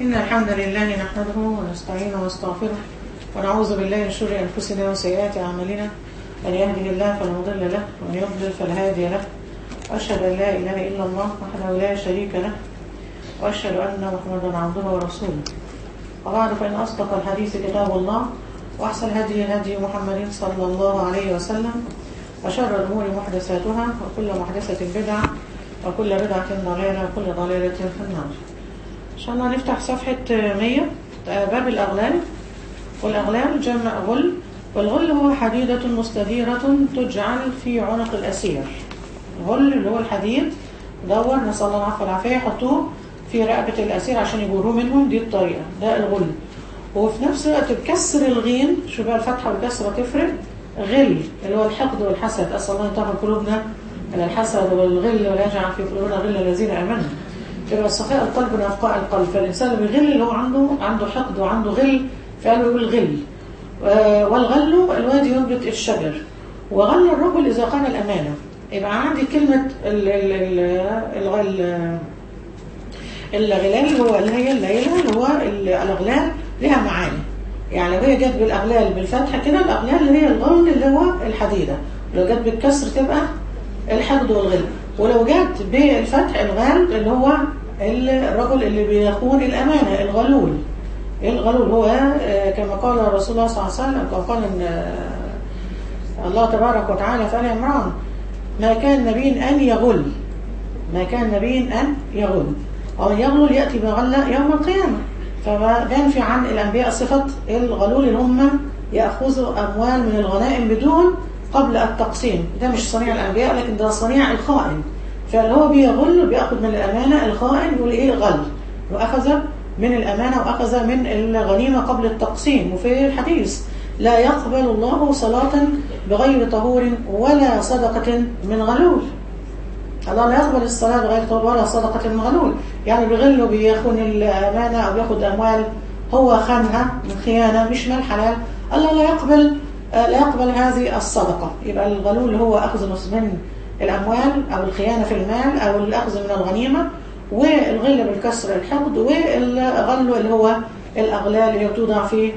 إن الحمد لله نحمده ونستعينه ونستغفره ونعوذ بالله من شرور أنفسنا وسيئات أعمالنا من يهده الله فلا مضل له ومن يضلل فلا هادي له وأشهد أن لا إله إلا الله وحده لا شريك له وأشهد أن محمدا عبده ورسوله وبعد فإن أصدق الحديث كتاب الله وأحسن الهدي هدي محمد صلى الله عليه وسلم وشر الأمور محدثاتها وكل محدثة بدعة وكل بدعة ضلالة وكل ضلالة في النار إن شاء الله نفتح صفحة 100 باب الأغلال والأغلال جمع غل والغل هو حديدة مستديرة تجعل في عنق الأسير الغل اللي هو الحديد دور نسأل الله العفو والعافية يحطوه في رقبة الأسير عشان يجوروه منهم دي الطريقة ده الغل وفي نفس الوقت بكسر الغين شو بقى الفتحة والكسرة تفرق غل اللي هو الحقد والحسد أسأل الله يطهر قلوبنا من الحسد والغل ولا يجعل في قلوبنا غل الذين آمنوا يبقى الصفاء القلب ونقاء القلب فالإنسان اللي بيغل اللي هو عنده عنده حقد وعنده غل فقالوا يقول غل والغل الوادي ينبت الشجر وغل الرجل إذا قام الأمانة يبقى عندي كلمة ال ال ال الغل الغلال هو اللي هي الليلة اللي هو الأغلال لها معاني يعني لو هي جت بالأغلال بالفتح كده الأغلال اللي هي الغل اللي هو الحديدة ولو جت بالكسر تبقى الحقد والغل ولو جت بالفتح الغال اللي هو الرجل اللي بيخون الأمانة الغلول الغلول هو كما قال رسول الله صلى الله عليه وسلم قال إن الله تبارك وتعالى في آل عمران ما كان نبي أن يغل ما كان نبي أن يغل أو يغلل يأتي بغلة يوم القيامة فبينفي عن الأنبياء صفة الغلول اللي هم يأخذوا أموال من الغنائم بدون قبل التقسيم ده مش صنيع الأنبياء لكن ده صنيع الخائن فاللي هو بيغل بيأخذ من الأمانة الخائن يقول إيه غل وأخذ من الأمانة وأخذ من الغنيمة قبل التقسيم وفي الحديث لا يقبل الله صلاة بغير طهور ولا صدقة من غلول الله لا يقبل الصلاة بغير طهور ولا صدقة من غلول يعني بيغل وبيخون الأمانة أو بياخد أموال هو خانها من خيانة مش مال حلال الله لا يقبل لا يقبل هذه الصدقة يبقى الغلول هو أخذ من الأموال أو الخيانة في المال أو الأخذ من الغنيمة والغل بالكسر الحقد والغل اللي هو الأغلال اللي توضع في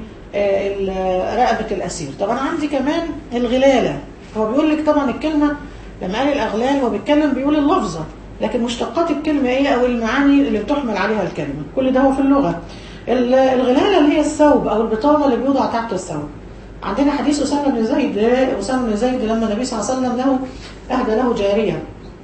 رقبة الأسير طبعا عندي كمان الغلالة هو بيقول لك طبعا الكلمة لما قال الأغلال هو بيتكلم بيقول اللفظة لكن مشتقات الكلمة ايه أو المعاني اللي بتحمل عليها الكلمة كل ده هو في اللغة الغلالة اللي هي الثوب أو البطانة اللي بيوضع تحت الثوب عندنا حديث أسامة بن زيد أسامة بن زيد لما النبي صلى الله عليه وسلم له أهدى له جارية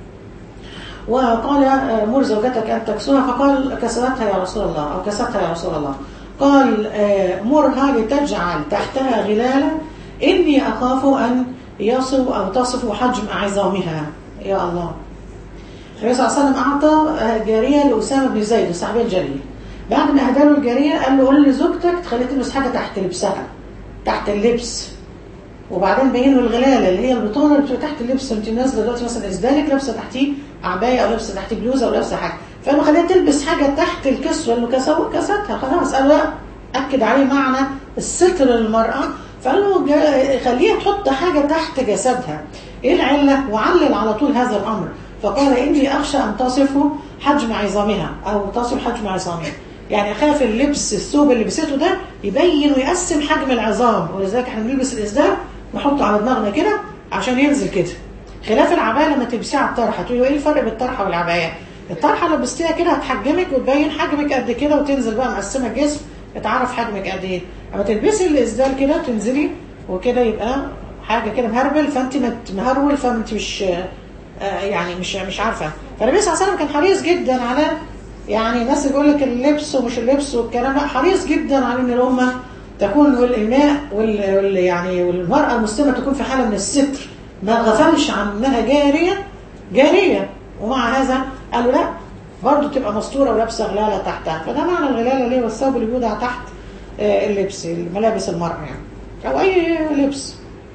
وقال مر زوجتك أن تكسوها فقال كسرتها يا رسول الله أو كسرتها يا رسول الله قال مرها لتجعل تحتها غلالا إني أخاف أن يصف أو تصف حجم عظامها يا الله النبي صلى الله عليه وسلم أعطى جارية لأسامة بن زيد الصحابي الجليل بعد ما أهدى له الجارية قال له قول لزوجتك تخلي تلبس حاجة تحت لبسها تحت اللبس وبعدين بين له الغلاله اللي هي البطانه اللي بتبقى تحت اللبس انت نازله دلوقتي مثلا اسدالك لابسه تحتيه عبايه او لابسه تحتيه بلوزه او لابسه حاجه فقال خليها تلبس حاجه تحت الكسوه اللي كسوه كستها خلاص قال لا اكد عليه معنى الستر للمراه فقال له خليها تحط حاجه تحت جسدها ايه العله وعلل على طول هذا الامر فقال اني اخشى ان تصفوا حجم عظامها او تصف حجم عظامها يعني اخاف اللبس الثوب اللي لبسته ده يبين ويقسم حجم العظام ولذلك احنا بنلبس الاسدال نحطه على دماغنا كده عشان ينزل كده خلاف العبايه لما تلبسيها على الطرحه تقولي ايه الفرق بين الطرحه والعبايه الطرحه لو لبستيها كده هتحجمك وتبين حجمك قد كده وتنزل بقى مقسمه الجسم اتعرف حجمك قد ايه اما تلبسي الاسدال كده تنزلي وكده يبقى حاجه كده مهربل فانت مهرول فانت مش آه يعني مش مش عارفه فالنبي صلى الله عليه وسلم كان حريص جدا على يعني الناس يقول لك اللبس ومش اللبس والكلام لا حريص جدا على ان الامه تكون والإماء وال... وال... يعني والمرأة المسلمة تكون في حالة من الستر ما غفلش عن انها جارية جارية ومع هذا قالوا لا برضه تبقى مستورة ولابسة غلالة تحتها فده معنى الغلالة ليه والثوب اللي بيوضع تحت اللبس ملابس المرأة يعني أو أي لبس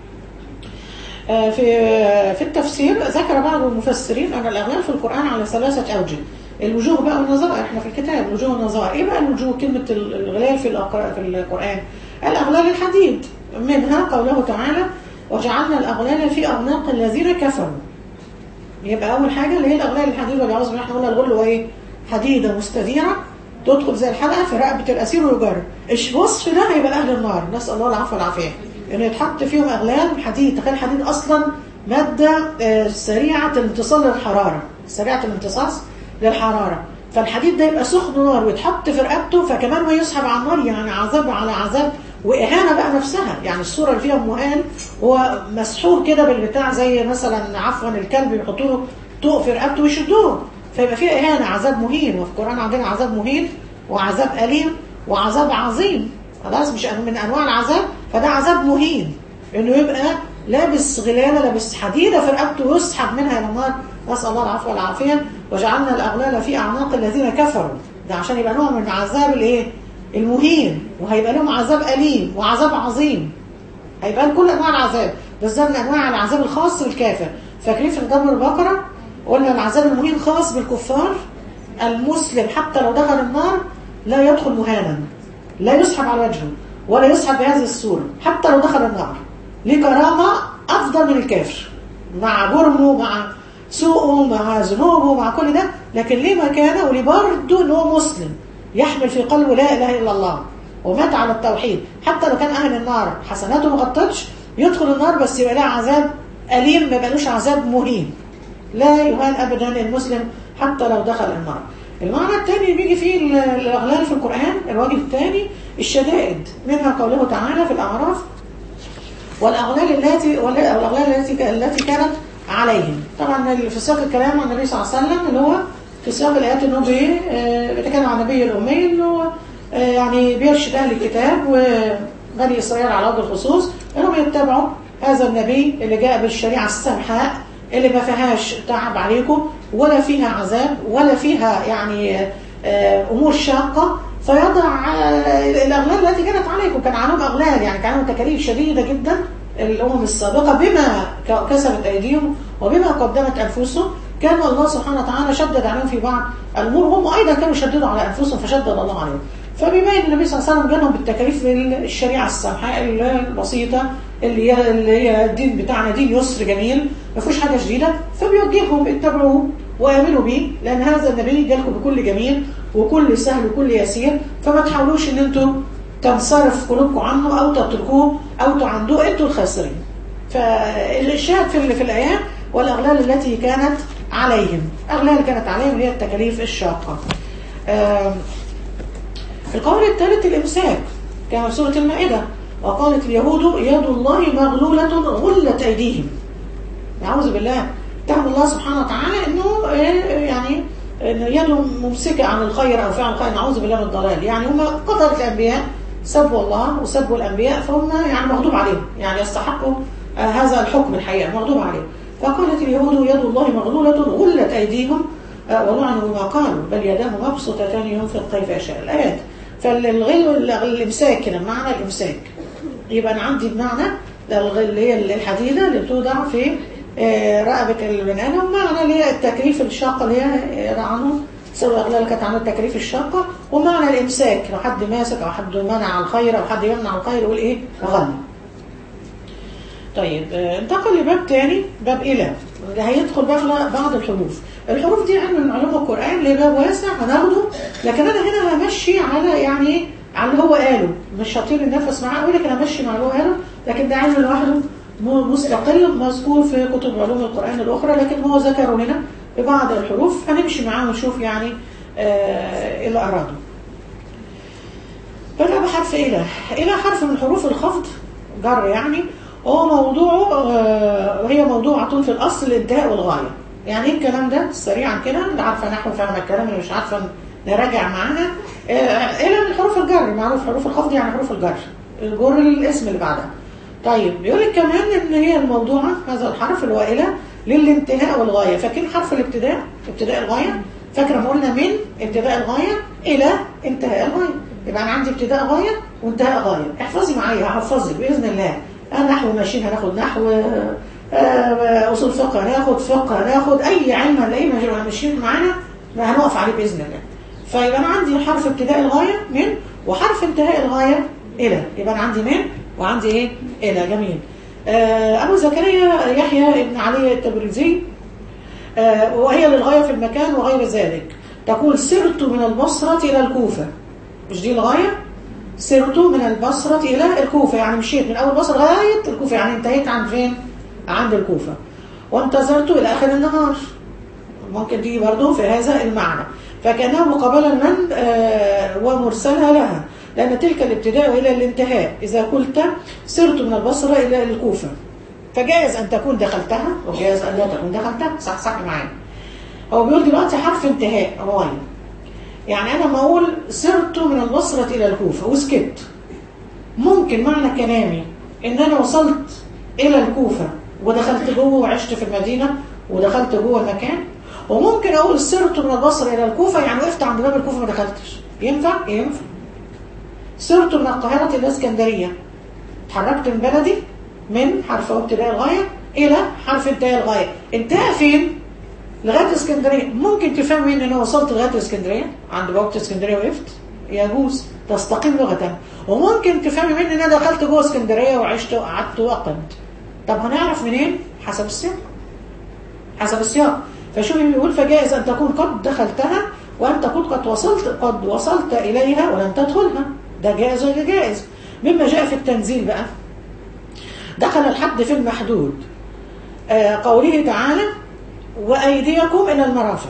في في التفسير ذكر بعض المفسرين أن الأغلال في القرآن على ثلاثة أوجه الوجوه بقى والنظائر احنا في الكتاب الوجوه والنظائر ايه بقى الوجوه كلمة الغلال في في القرآن الأغلال الحديد منها قوله تعالى وجعلنا الأغلال في أعناق الذين كفروا يبقى أول حاجة اللي هي الأغلال الحديد والعوز احنا قلنا الغل هو ايه حديدة مستديرة تدخل زي الحلقه في رقبه الاسير ويجر الوصف ده هيبقى اهل النار نسال الله العفو والعافيه انه يتحط فيهم اغلال حديد تخيل الحديد اصلا ماده آه، سريعه الامتصاص للحراره سريعه الامتصاص للحراره فالحديد ده يبقى سخن نار ويتحط في رقبته فكمان ما يسحب على النار يعني عذاب على عذاب واهانه بقى نفسها يعني الصوره اللي فيها مهان هو مسحور كده بالبتاع زي مثلا عفوا الكلب بيحطوا له طوق في رقبته ويشدوه فيبقى فيها اهانه عذاب مهين وفي القران عندنا عذاب مهين وعذاب اليم وعذاب عظيم خلاص مش من انواع العذاب فده عذاب مهين انه يبقى لابس غلامه لابس حديده في رقبته ويسحب منها الى النار نسال الله العفو والعافيه وجعلنا الاغلال في اعناق الذين كفروا ده عشان يبقى نوع من عذاب الايه المهين وهيبقى لهم عذاب اليم وعذاب عظيم هيبقى كل انواع العذاب بس ده من انواع العذاب الخاص بالكافر فاكرين في دبر البقره قلنا العذاب المهين خاص بالكفار المسلم حتى لو دخل النار لا يدخل مهانا لا يسحب على وجهه ولا يسحب بهذه الصورة حتى لو دخل النار ليه كرامة أفضل من الكافر مع جرمه مع سوءه مع ذنوبه مع كل ده لكن ليه مكانه وليه برضه ان هو مسلم يحمل في قلبه لا اله الا الله ومات على التوحيد حتى لو كان اهل النار حسناته ما غطتش يدخل النار بس يبقى لها عذاب اليم ما يبقالوش عذاب مهين لا يهان ابدا المسلم حتى لو دخل النار المعنى الثاني بيجي فيه الاغلال في القران الوجه الثاني الشدائد منها قوله تعالى في الاعراف والاغلال التي والاغلال التي التي كانت عليهم طبعا في سياق الكلام عن النبي صلى الله عليه وسلم اللي هو في سياق الايات انه بي- آه، بيتكلم عن النبي الامي اللي هو آه، يعني بيرشد اهل الكتاب وبني اسرائيل على وجه الخصوص انهم يتبعوا هذا النبي اللي جاء بالشريعه السمحاء اللي ما فيهاش تعب عليكم ولا فيها عذاب ولا فيها يعني آه، امور شاقه فيضع آه، الاغلال التي كانت عليكم كان عليهم اغلال يعني كان عليهم تكاليف شديده جدا الامم السابقه بما ك- كسبت ايديهم وبما قدمت انفسهم كان الله سبحانه وتعالى شدد عليهم في بعض الامور هم ايضا كانوا يشددوا على انفسهم فشدد الله عليهم فبيبين النبي صلى الله عليه وسلم جالهم بالتكاليف الشريعه السمحاء البسيطه اللي هي اللي هي الدين بتاعنا دين يسر جميل ما فيهوش حاجه شديده فبيوجههم اتبعوه وامنوا بيه لان هذا النبي جالكم بكل جميل وكل سهل وكل يسير فما تحاولوش ان انتم تنصرف قلوبكم عنه او تتركوه او تعندوه انتوا الخاسرين فالشاهد في في الايات والاغلال التي كانت عليهم اغلال كانت عليهم هي التكاليف الشاقه آم، القول الثالث الامساك كما في سوره المائده وقالت اليهود يد الله مغلوله غلت ايديهم نعوذ بالله تعالى الله سبحانه وتعالى انه آه، يعني انه يده ممسكه عن الخير او فعل الخير نعوذ بالله من الضلال يعني هم قدرة الانبياء سبوا الله وسبوا الانبياء فهم يعني مغضوب عليهم يعني يستحقوا آه، هذا الحكم الحقيقه مغضوب عليهم فقالت اليهود يد الله مغلوله غلت ايديهم آه، ولعنوا بما قالوا بل يداه مبسوطتان ينفق كيف يشاء الايات فالغل الامساك هنا معنى الامساك يبقى انا عندي بمعنى الغ- اللي هي الحديده اللي بتوضع في آه، رقبه البني ادم معنى اللي هي التكليف الشاقه اللي هي آه، عنه سواء اغلال كانت عنه التكليف الشاقه ومعنى الامساك لو حد ماسك او حد منع الخير او حد يمنع الخير يقول ايه غنى طيب آه، انتقل لباب تاني باب إلى اللي هيدخل بقى بعض الحروف الحروف دي علم من علوم القرآن ليه باب واسع هناخده لكن أنا هنا همشي على يعني إيه؟ على اللي هو قاله مش هطير النفس معاه قوي لكن همشي مع اللي هو قاله لكن ده علم لوحده م- مستقل مذكور في كتب علوم القرآن الأخرى لكن هو ذكره هنا ببعض الحروف هنمشي معاه ونشوف يعني آه إيه اللي أراده بدأ بحرف إله إله حرف من حروف الخفض جر يعني هو موضوعه آه، وهي موضوعة في الأصل الانتهاء والغاية يعني ايه الكلام ده سريعا كده اللي عارفة نحو فاهمة الكلام اللي مش عارفة نراجع معاها آه، إله من حروف الجر معروف حروف الخفض يعني حروف الجر الجر الاسم اللي بعدها طيب بيقول لك كمان ان هي الموضوعة هذا الحرف اللي هو إله للانتهاء والغاية فاكرين حرف الابتداء ابتداء الغاية فاكرة ما قلنا من ابتداء الغاية إلى انتهاء الغاية يبقى أنا عندي ابتداء غاية وانتهاء غاية احفظي معايا هحفظك بإذن الله آه، نحو ماشيين هناخد نحو آه، آه، أصول فقه هناخد فقه هناخد أي علم هنلاقيه ماشي- ماشيين معانا ما هنقف عليه بإذن الله فيبقى أنا عندي حرف ابتداء الغاية من وحرف انتهاء الغاية إلى يبقى أنا عندي من وعندي إيه إلى جميل آه، أبو زكريا يحيى ابن علي التبريزي آه، وهي للغاية في المكان وغير ذلك تقول سرت من البصرة إلى الكوفة مش دي الغاية سرت من البصرة إلى الكوفة يعني مشيت من أول البصرة لغاية الكوفة يعني انتهيت عند فين عند الكوفة وانتظرت إلى آخر النهار ممكن دي برضو في هذا المعنى فكانها مقابلا من آه ومرسلها لها لأن تلك الابتداء إلى الانتهاء إذا قلت سرت من البصرة إلى الكوفة فجائز أن تكون دخلتها وجائز أن لا تكون دخلتها صح صح معايا هو بيقول دلوقتي حرف انتهاء غاية يعني أنا ما أقول سرت من البصرة إلى الكوفة وسكت ممكن معنى كلامي إن أنا وصلت إلى الكوفة ودخلت جوه وعشت في المدينة ودخلت جوه المكان وممكن أقول سرت من البصرة إلى الكوفة يعني وقفت عند باب الكوفة ما دخلتش ينفع؟ ينفع سرت من القاهرة إلى اسكندرية اتحركت من بلدي من حرف ابتداء الغاية إلى حرف انتهاء الغاية انتهى فين؟ لغاية اسكندرية ممكن تفهمي ان انا وصلت لغاية اسكندرية عند بوابة اسكندرية وقفت يجوز تستقيم لغة وممكن تفهمي مني ان انا دخلت جوه اسكندرية وعشت وقعدت وأقمت طب هنعرف منين؟ حسب السياق حسب السياق فشوفي بيقول فجائز ان تكون قد دخلتها وان تكون قد وصلت قد وصلت اليها ولم تدخلها ده جائز ولا جائز مما جاء في التنزيل بقى دخل الحد في المحدود آه قوله تعالى وأيديكم إلى المرافق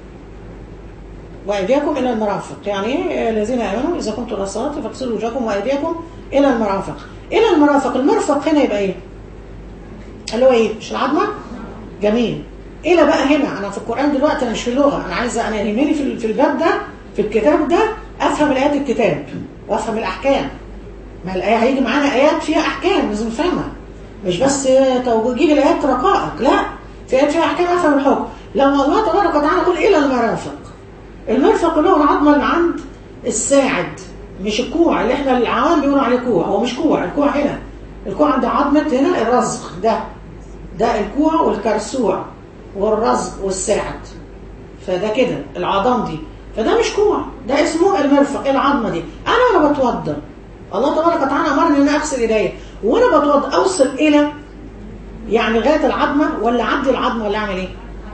وأيديكم إلى المرافق يعني الذين آمنوا إذا كنتم إلى الصلاة فاغسلوا وجهكم وأيديكم إلى المرافق إلى المرافق المرفق هنا يبقى إيه؟ اللي هو إيه؟ مش العظمة؟ جميل إلى بقى هنا أنا في القرآن دلوقتي أنا مش في اللغة أنا عايزة أنا يهمني في في الباب ده في الكتاب ده أفهم الآيات الكتاب وأفهم الأحكام ما الآية هيجي معانا آيات فيها أحكام لازم نفهمها مش بس توجيه الآيات رقائق لا في آيات فيها أحكام أفهم الحكم لما الله تبارك وتعالى يقول إلى المرافق المرفق اللي هو العظمة اللي عند الساعد مش الكوع اللي احنا العوام بيقولوا عليه كوع هو مش كوع الكوع هنا الكوع عند عظمة هنا الرزق ده ده الكوع والكرسوع والرزق والساعد فده كده العظام دي فده مش كوع ده اسمه المرفق العظمة دي أنا وأنا بتوضى الله تبارك وتعالى أمرني إن أنا أغسل إيديا وأنا بتوضى أوصل إلى يعني لغاية العظمة ولا عدي العظمة ولا أعمل إيه؟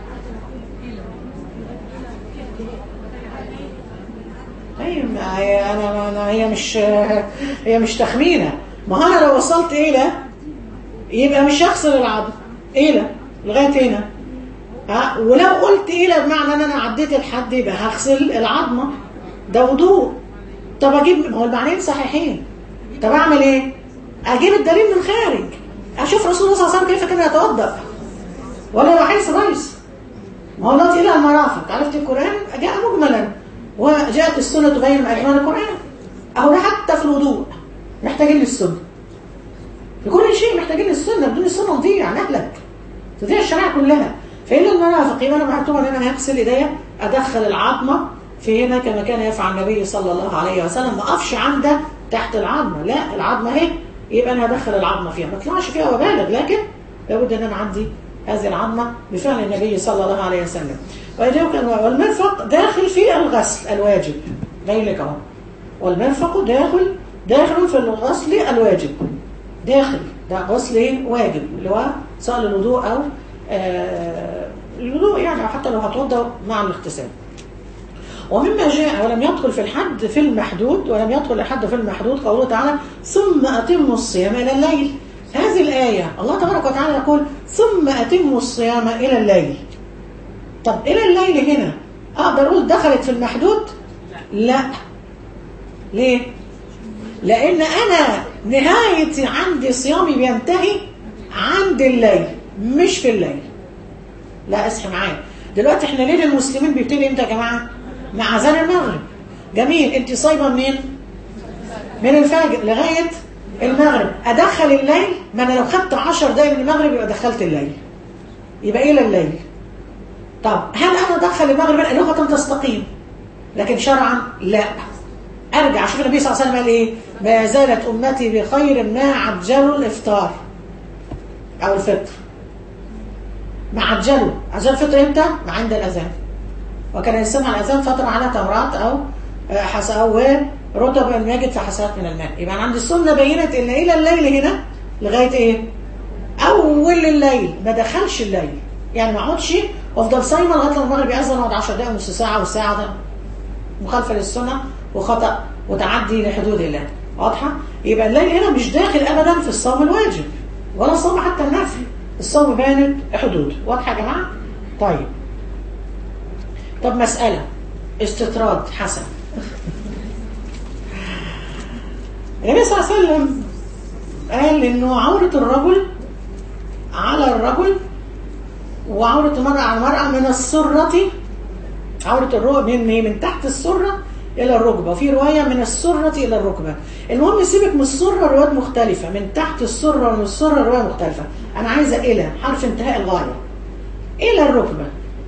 هي أنا أنا هي مش هي مش تخمينة ما أنا لو وصلت إلى يبقى مش هغسل العظم إلى لغاية هنا ها ولو قلت إلى بمعنى أن أنا عديت الحد يبقى هغسل العظمة ده وضوء طب أجيب ما هو المعنيين صحيحين طب أعمل إيه؟ أجيب الدليل من خارج أشوف رسول الله صلى الله عليه وسلم كيف كان يتوضأ ولا يبقى حيث رئيس ما هو دلوقتي إلى المرافق عرفت القرآن جاء مجملا وجاءت السنة تبين أجمال القرآن أهو حتى في الوضوء محتاجين للسنة في كل شيء محتاجين للسنة بدون السنة نضيع نهلك تضيع الشريعة كلها فإلى المرافق يبقى أنا مكتوب أن أنا هغسل إيديا أدخل العظمة في هنا كما كان يفعل النبي صلى الله عليه وسلم ما أقفش عنده تحت العظمة لا العظمة اهي يبقى أنا هدخل العظمة فيها ما اطلعش فيها وبالغ لكن لابد أن أنا عندي هذه العظمة بفعل النبي صلى الله عليه وسلم والمرفق داخل في الغسل الواجب باين لك اهو والمرفق داخل داخل في الغسل الواجب داخل ده غسل واجب اللي هو سواء الوضوء او آه الوضوء يعني او حتى لو هتوضا مع الاغتسال ومما جاء ولم يدخل في الحد في المحدود ولم يدخل الحد في المحدود قوله تعالى ثم أتموا الصيام إلى الليل هذه الآية الله تبارك وتعالى يقول ثم أتموا الصيام إلى الليل طب إلى الليل هنا أقدر أقول دخلت في المحدود لا ليه لأن أنا نهاية عندي صيامي بينتهي عند الليل مش في الليل لا اصحي معايا دلوقتي احنا ليل المسلمين بيبتدي امتى يا جماعة مع اذان المغرب جميل انت صايمه منين من الفجر لغاية المغرب ادخل الليل ما انا لو خدت 10 دقايق من المغرب يبقى دخلت الليل يبقى الى الليل طب هل انا ادخل المغرب لغه تستقيم لكن شرعا لا ارجع اشوف النبي صلى الله عليه وسلم قال ايه ما زالت امتي بخير ما عجلوا الافطار او الفطر ما عجلوا عجل الفطر امتى ما عند الاذان وكان يستمع الاذان فتره على تمرات او حس او رطب الماجد في حسرات من الماء يبقى انا عندي السنه بينت ان الى الليل هنا لغايه ايه اول الليل ما دخلش الليل يعني ما اقعدش وافضل صايمه لغايه لما المغرب يأذن اقعد 10 دقائق ونص ساعه والساعه ده مخالفه للسنه وخطا وتعدي لحدود الله واضحه يبقى الليل هنا مش داخل ابدا في الصوم الواجب ولا الصوم حتى النفل الصوم بانت حدود واضحه يا جماعه طيب طب مساله استطراد حسن النبي صلى الله عليه وسلم قال انه عورة الرجل على الرجل وعورة المرأة على المرأة من السرة عورة الرجل من من تحت السرة إلى الركبة وفي رواية من السرة إلى الركبة المهم سيبك من السرة روايات مختلفة من تحت السرة ومن السرة رواية مختلفة أنا عايزة إلى حرف انتهاء الغاية إلى الركبة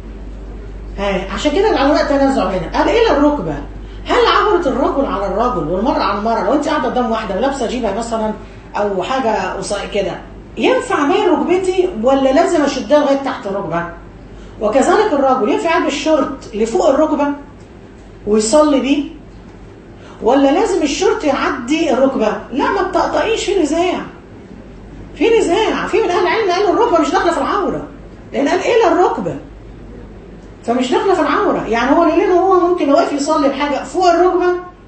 هاي عشان كده العلماء تنازعوا هنا قال إلى الركبة هل عورة الرجل على الرجل والمرأة على المرأة لو أنت قاعدة قدام واحدة ولابسة جيبة مثلا أو حاجة قصيرة كده ينفع بين ركبتي ولا لازم أشدها لغاية تحت الركبة؟ وكذلك الرجل ينفع يلبس شورت لفوق الركبة ويصلي بيه ولا لازم الشورت يعدي الركبة؟ لا ما بتقطعيش في نزاع في نزاع في من أهل العلم قالوا الركبة مش داخلة في العورة لأن قال إلى الركبة فمش داخله في العوره يعني هو لان هو ممكن لو واقف يصلي بحاجه فوق الركبه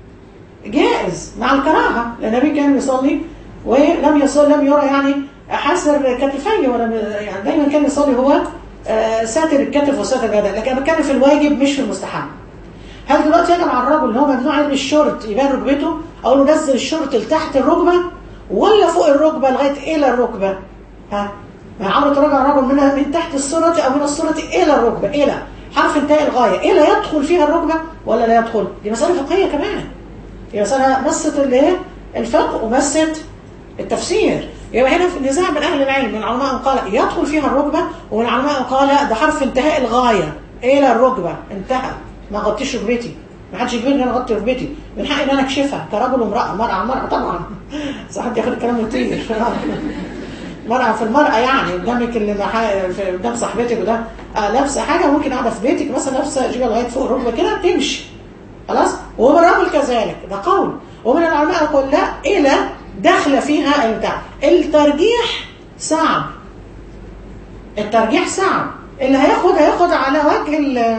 جائز مع الكراهه لان النبي كان بيصلي ولم يصلي لم يرى يعني حاسر كتفيه ولا يعني دايما كان يصلي هو ساتر الكتف وساتر البدن لكن انا بتكلم في الواجب مش في المستحب هل دلوقتي يجب على الرجل ان هو ممنوع يلبس الشورت يبان ركبته او نزل الشورت لتحت الركبه ولا فوق الركبه لغايه الى الركبه ها عورة الرجل الرجل منها من تحت السرة او من السرة الى الركبه الى حرف انتهاء الغاية إلا يدخل فيها الركبة ولا لا يدخل دي مسألة فقهية كمان دي مسألة مست الايه الفقه ومست التفسير يبقى هنا في نزاع من أهل العلم من العلماء قال يدخل فيها الركبة ومن العلماء قال ده حرف انتهاء الغاية إلى الركبة انتهى ما غطيش ركبتي ما حدش يجبرني ان انا اغطي ركبتي من حقي ان انا اكشفها كرجل وامراه مرأة على مرأة طبعا صح حد ياخد الكلام يطير مرأة في المرأة يعني قدامك اللي قدام صاحبتك وده آه لابسه حاجه ممكن قاعده في بيتك مثلا لابسه جيبه لغايه فوق الركبه كده تمشي خلاص ومن الرجل كذلك ده قول ومن العلماء يقول لا الى داخله فيها البتاع الترجيح صعب الترجيح صعب اللي هياخد هياخد على وجه ال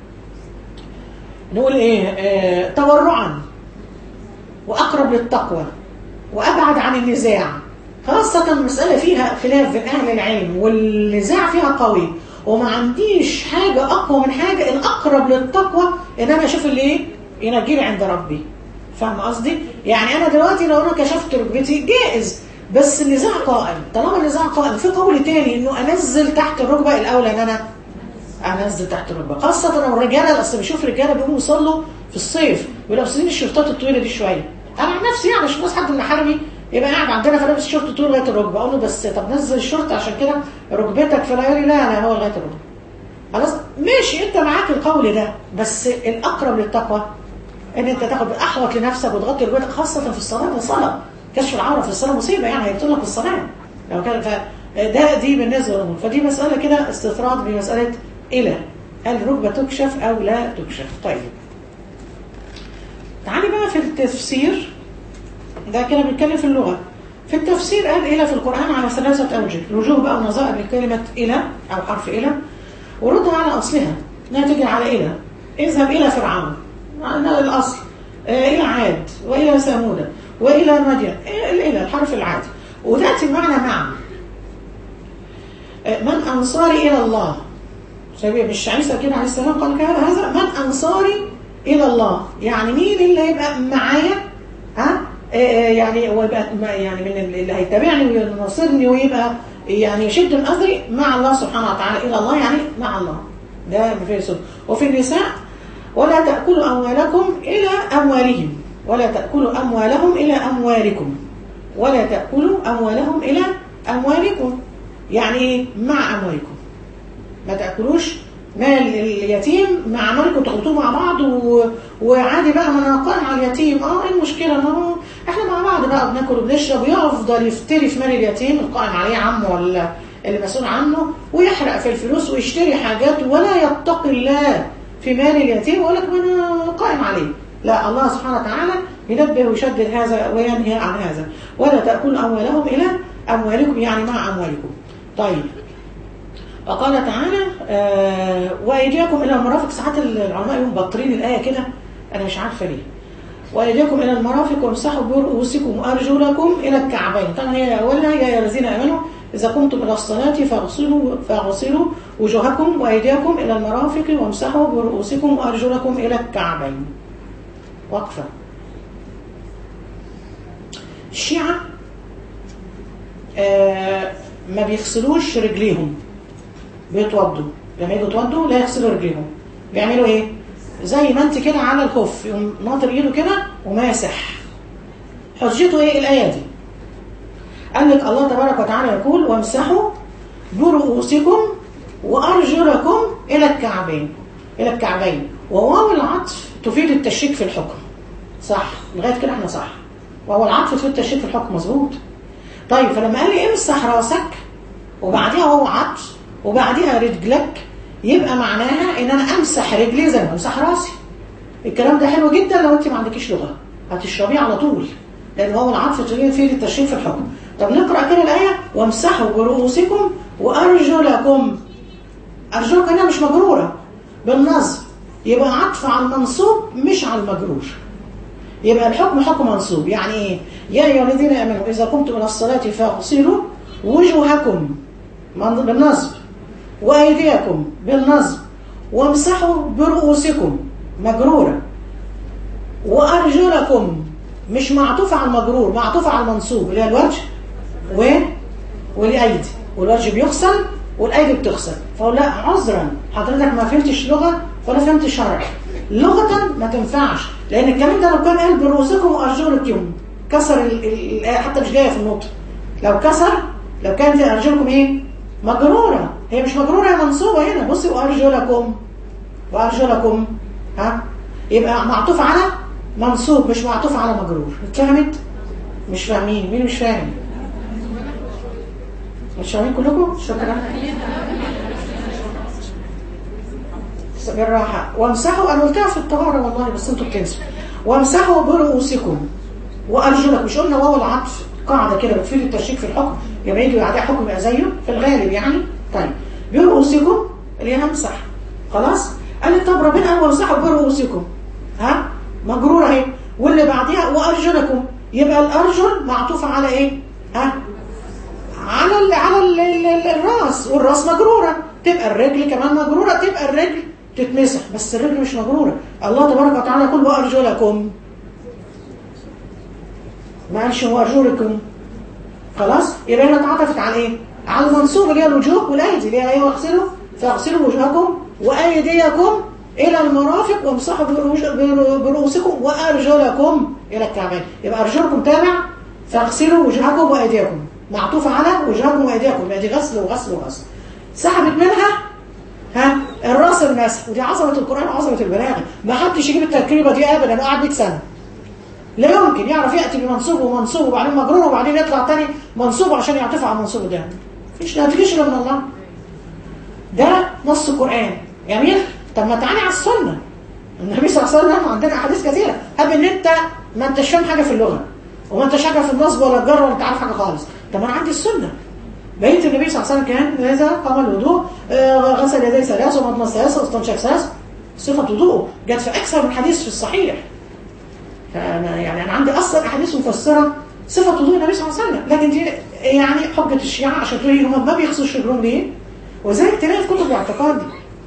نقول ايه آه تورعا واقرب للتقوى وابعد عن النزاع خاصة المسألة فيها خلاف بين أهل العلم والنزاع فيها قوي وما عنديش حاجة أقوى من حاجة الأقرب للتقوى إن أنا أشوف اللي إيه ينجيني عند ربي فاهم قصدي؟ يعني أنا دلوقتي لو أنا كشفت ركبتي جائز بس النزاع قائم طالما النزاع قائم في قول تاني إنه أنزل تحت الركبة الأولى إن أنا أنزل تحت الركبة خاصة لو الرجالة أصل بشوف رجالة بيقوموا يصلوا في الصيف ولابسين الشورتات الطويلة دي شوية أنا عن نفسي يعني مش ناس حد من محارمي يبقى قاعد عندنا فلابس شورت طول لغايه الركبه اقول له بس طب نزل الشورت عشان كده ركبتك في لا لا لا هو لغايه الركبه خلاص ماشي انت معاك القول ده بس الاقرب للتقوى ان انت تاخد احوط لنفسك وتغطي ركبتك خاصه في الصلاه الصلاه كشف العوره في الصلاه مصيبه يعني هيبطل لك الصلاه لو كان فده دي بالنسبه للامور فدي مساله كده استطراد بمساله الى هل الركبه تكشف او لا تكشف طيب تعالي بقى في التفسير ده كده بيتكلم في اللغة في التفسير قال إلى في القرآن على ثلاثة أوجه الوجوه بقى ونظائر لكلمة إلى أو حرف إلى وردها على أصلها إنها تجي على إلى اذهب إلى فرعون معنى الأصل آه إلى عاد وإلى ثمود وإلى مدين إلى الحرف العادي وتأتي بمعنى مع آه من أنصاري إلى الله شبيه مش عيسى كده عليه السلام قال كده هذا من أنصاري إلى الله يعني مين اللي هيبقى معايا ها يعني ويبقى يعني من اللي هيتابعني ويناصرني ويبقى يعني يشد من أثري مع الله سبحانه وتعالى إلى الله يعني مع الله ده في سنة وفي النساء ولا تأكلوا أموالكم إلى أموالهم ولا تأكلوا أموالهم إلى أموالكم ولا تأكلوا أموالهم إلى أموالكم يعني إيه مع أموالكم ما تأكلوش مال اليتيم مع مالكم تخلطوه مع بعض و... وعادي بقى ما انا قائم على اليتيم اه ايه المشكله ما هو احنا مع بعض بقى بناكل وبنشرب ويفضل يفتري في مال اليتيم القائم عليه عمه ولا اللي مسؤول عنه ويحرق في الفلوس ويشتري حاجات ولا يتقي الله في مال اليتيم ويقول لك ما انا قائم عليه لا الله سبحانه وتعالى ينبه ويشدد هذا وينهي عن هذا ولا تأكلوا أموالهم إلى أموالكم يعني مع أموالكم طيب وقال تعالى آه وايديكم الى المرافق ساعات العلماء يقوم بطرين الايه كده انا مش عارفه ليه وايديكم الى المرافق وامسحوا برؤوسكم وارجلكم الى الكعبين طبعا هي اولها يا ايها الذين امنوا اذا قمتم الى الصلاه فاغسلوا فاغسلوا وجوهكم وايديكم الى المرافق وامسحوا برؤوسكم وارجلكم الى الكعبين وقفه الشيعه آه ما بيغسلوش رجليهم بيتوضوا لما يجوا يتوضوا لا يغسلوا رجليهم بيعملوا ايه زي ما انت كده على الخف يقوم ناطر ايده كده وماسح حجته ايه الايه دي قال لك الله تبارك وتعالى يقول وامسحوا برؤوسكم وارجلكم الى الكعبين الى الكعبين وواو العطف تفيد التشريك في الحكم صح لغايه كده احنا صح وهو العطف تفيد التشريك في الحكم مظبوط طيب فلما قال لي امسح راسك وبعديها هو عطف وبعديها رجلك يبقى معناها ان انا امسح رجلي زي ما امسح راسي الكلام ده حلو جدا لو انت ما عندكيش لغه هتشربيه على طول لان هو العطف تفيد فيه التشريك في الحكم طب نقرا كده الايه وامسحوا برؤوسكم وارجلكم ارجلكم هنا مش مجروره بالنصب يبقى عطف على المنصوب مش على المجرور يبقى الحكم حكم منصوب يعني ايه يا ايها الذين امنوا اذا قمتم الى الصلاه فاغسلوا وجوهكم بالنصب وايديكم بالنصب وامسحوا برؤوسكم مجروره وارجلكم مش معطوفه على المجرور معطوفه على المنصوب اللي هي الوجه و والايدي والوجه بيغسل والايدي بتغسل فاقول لا عذرا حضرتك ما فهمتش لغه ولا فهمت شرع لغه ما تنفعش لان الكلام ده لو كان قال برؤوسكم وارجلكم كسر الايه حتى مش جايه في النطق لو كسر لو كانت ارجلكم ايه مجروره هي مش مجروره هي منصوبه هنا بصي وارجلكم وارجلكم ها يبقى معطوف على منصوب مش معطوف على مجرور اتفهمت مش فاهمين مين مش فاهم مش فاهمين كلكم شكرا بالراحة وامسحوا انا قلتها في الطهارة والله بس انتوا بتنسوا وامسحوا برؤوسكم وارجلك مش قلنا واو العطف قاعدة كده بتفيد التشريك في الحكم يبقى يجي بعدها حكم يبقى زيه في الغالب يعني طيب برؤوسكم اللي هي همسح خلاص قال لي طب ربنا قال وامسحوا برؤوسكم ها مجرورة اهي واللي بعديها وارجلكم يبقى الارجل معطوفة على ايه ها على ال على ال ال الراس والراس مجرورة تبقى الرجل كمان مجرورة تبقى الرجل تتمسح بس الرجل مش مجرورة الله تبارك وتعالى يقول وارجلكم ما قالش وارجلكم خلاص يبقى هنا اتعطفت على ايه على المنصوب اللي هي الوجوه والايدي اللي هي ايه واغسلوا فاغسلوا وجوهكم وايديكم الى المرافق وامسحوا برؤوسكم وارجلكم الى الكعبين يبقى ارجلكم تابع فاغسلوا وجوهكم وايديكم معطوفه على وجوهكم وايديكم يبقى دي غسل وغسل وغسل سحبت منها ها الراس المسح ودي عظمه القران وعظمه البلاغه ما حدش يجيب التركيبه دي ابدا قاعد 100 سنه لا يمكن يعرف ياتي بمنصوب ومنصوب وبعدين مجرور وبعدين يطلع تاني منصوب عشان يعطف على المنصوب ده مفيش ما تجيش الا من الله ده نص القران جميل طب ما تعالي على السنه النبي صلى الله عليه وسلم عندنا احاديث كثيره هب ان انت ما انتش فاهم حاجه في اللغه وما انتش حاجه في النصب ولا الجر ولا انت عارف حاجه خالص طب انا عندي السنه بقيت النبي صلى الله عليه وسلم كان اذا قام الوضوء آه غسل يديه ثلاث ومضمض ثلاث واستنشق ثلاث صفه وضوءه جت في اكثر من حديث في الصحيح فانا يعني انا عندي اصلا احاديث مفسره صفه وضوء النبي صلى الله عليه وسلم لكن دي يعني حجه الشيعه عشان تقولي هم ما بيغسلوش رجلهم ليه وذلك تلاقي في كتب الاعتقاد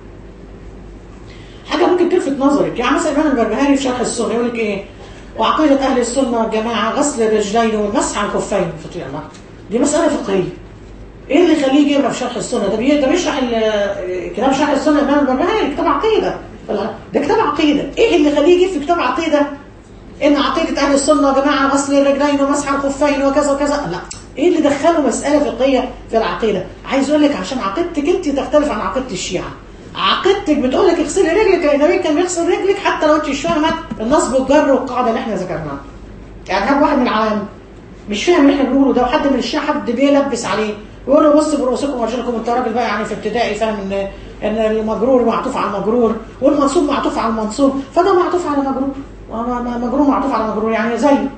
حاجه ممكن تلفت نظرك يعني مثلا الامام البربهاري في شرح السنه يقول لك ايه وعقيده اهل السنه والجماعه غسل الرجلين والمسح على الخفين فطير الله دي مساله فقهيه ايه اللي يخليه يجيبها في شرح السنه ده ده بيشرح كتاب شرح السنه الامام البربهاري كتاب عقيده ده كتاب عقيده ايه اللي يخليه يجيب في كتاب عقيده ان عقيده اهل السنه يا جماعه غسل الرجلين ومسح الخفين وكذا وكذا لا ايه اللي دخله مساله فقهيه في العقيده عايز اقول لك عشان عقيدتك انت تختلف عن عقيده الشيعه عقيدتك بتقول لك اغسلي رجلك لان النبي كان بيغسل رجلك حتى لو انت مش فاهمه النصب والجر والقاعده اللي احنا ذكرناها يعني هب واحد من العوام مش فاهم اللي احنا بنقوله ده وحد من الشيعه حد بيلبس عليه يقول له بص برؤوسكم وارجلكم انت راجل بقى يعني في ابتدائي فاهم ان ان المجرور معطوف على المجرور والمنصوب معطوف على المنصوب فده معطوف على مجرور مجرور معطوف على مجرور يعني زيه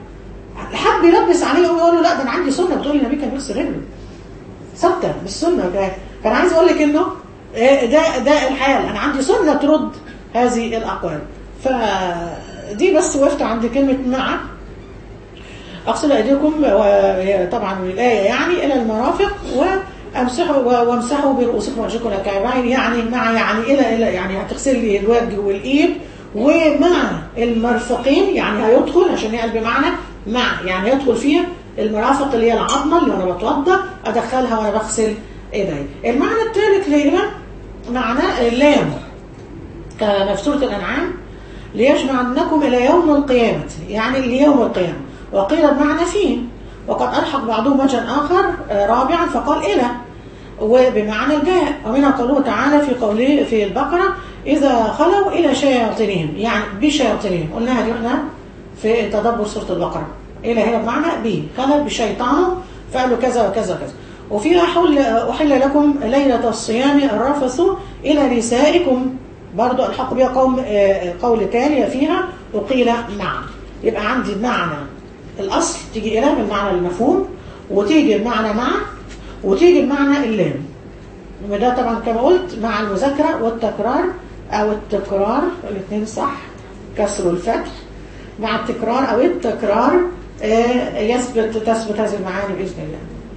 حب يلبس عليه ويقول له لا ده انا عندي سنه بتقول النبي كان بيغسل رجله ثابته بالسنه ده فانا عايز اقول لك انه آه، ده ده الحال انا عندي سنه ترد هذه الاقوال فدي بس وقفت عند كلمه مع اغسلوا ايديكم وهي طبعا الايه يعني الى المرافق وامسحوا وامسحوا برؤوسكم وارجلكم الى الكعبين يعني مع يعني الى الى يعني هتغسلي الوجه والايد ومع المرفقين يعني هيدخل عشان هي بمعنى مع يعني هيدخل فيها المرافق اللي هي العظمه اللي وانا بتوضا ادخلها وانا بغسل ايدي المعنى الثالث هي معنى اللام كما في سوره الانعام ليجمعنكم الى يوم القيامه يعني ليوم القيامه وقيل بمعنى فيه وقد ألحق بعضهم وجها آخر آه، رابعا فقال إلى وبمعنى الجاء ومنها قوله تعالى في قوله في البقرة إذا خلوا إلى شياطينهم يعني بشياطينهم قلناها دي احنا في تدبر سورة البقرة إلى هنا بمعنى بي خلوا بشيطانه فقالوا كذا وكذا وكذا وفيها حل أحل لكم ليلة الصيام الرفث إلى نسائكم برضو الحق بها قوم آه، قول تاني فيها وقيل نعم يبقى عندي معنى الأصل تيجي إلى بالمعنى المفهوم وتيجي بمعنى مع وتيجي بمعنى اللام وده طبعا كما قلت مع المذاكرة والتكرار أو التكرار الاثنين صح كسر الفتح مع التكرار أو التكرار آه، يثبت تثبت هذه المعاني بإذن الله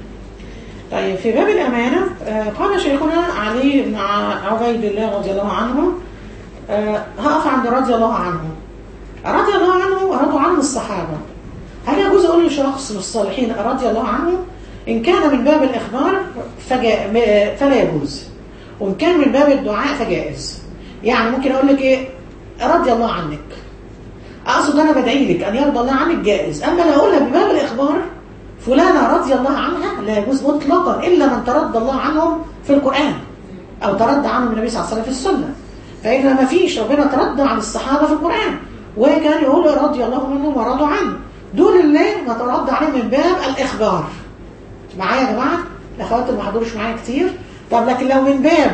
طيب في باب الأمانة آه، قال شيخنا علي بن عبيد الله رضي الله عنه آه، هقف عند رضي الله عنه رضي الله عنه ورضوا عنه الصحابة هل يجوز أقول لشخص من الصالحين رضي الله عنه إن كان من باب الإخبار فجا... م- فلا يجوز وإن كان من باب الدعاء فجائز يعني ممكن أقول لك إيه رضي الله عنك أقصد أنا بدعي لك أن يرضى الله عنك جائز أما لو أقولها بباب الإخبار فلانة رضي الله عنها لا يجوز مطلقا إلا من ترضى الله عنهم في القرآن أو ترضى عنهم النبي صلى الله عليه وسلم في السنة فإذا ما فيش ربنا ترضى عن الصحابة في القرآن وكان يقول رضي الله عنهم ورضوا عنه دول اللي نترضى عليهم من باب الإخبار معايا يا جماعة الأخوات اللي ما حضروش معايا كتير طب لكن لو من باب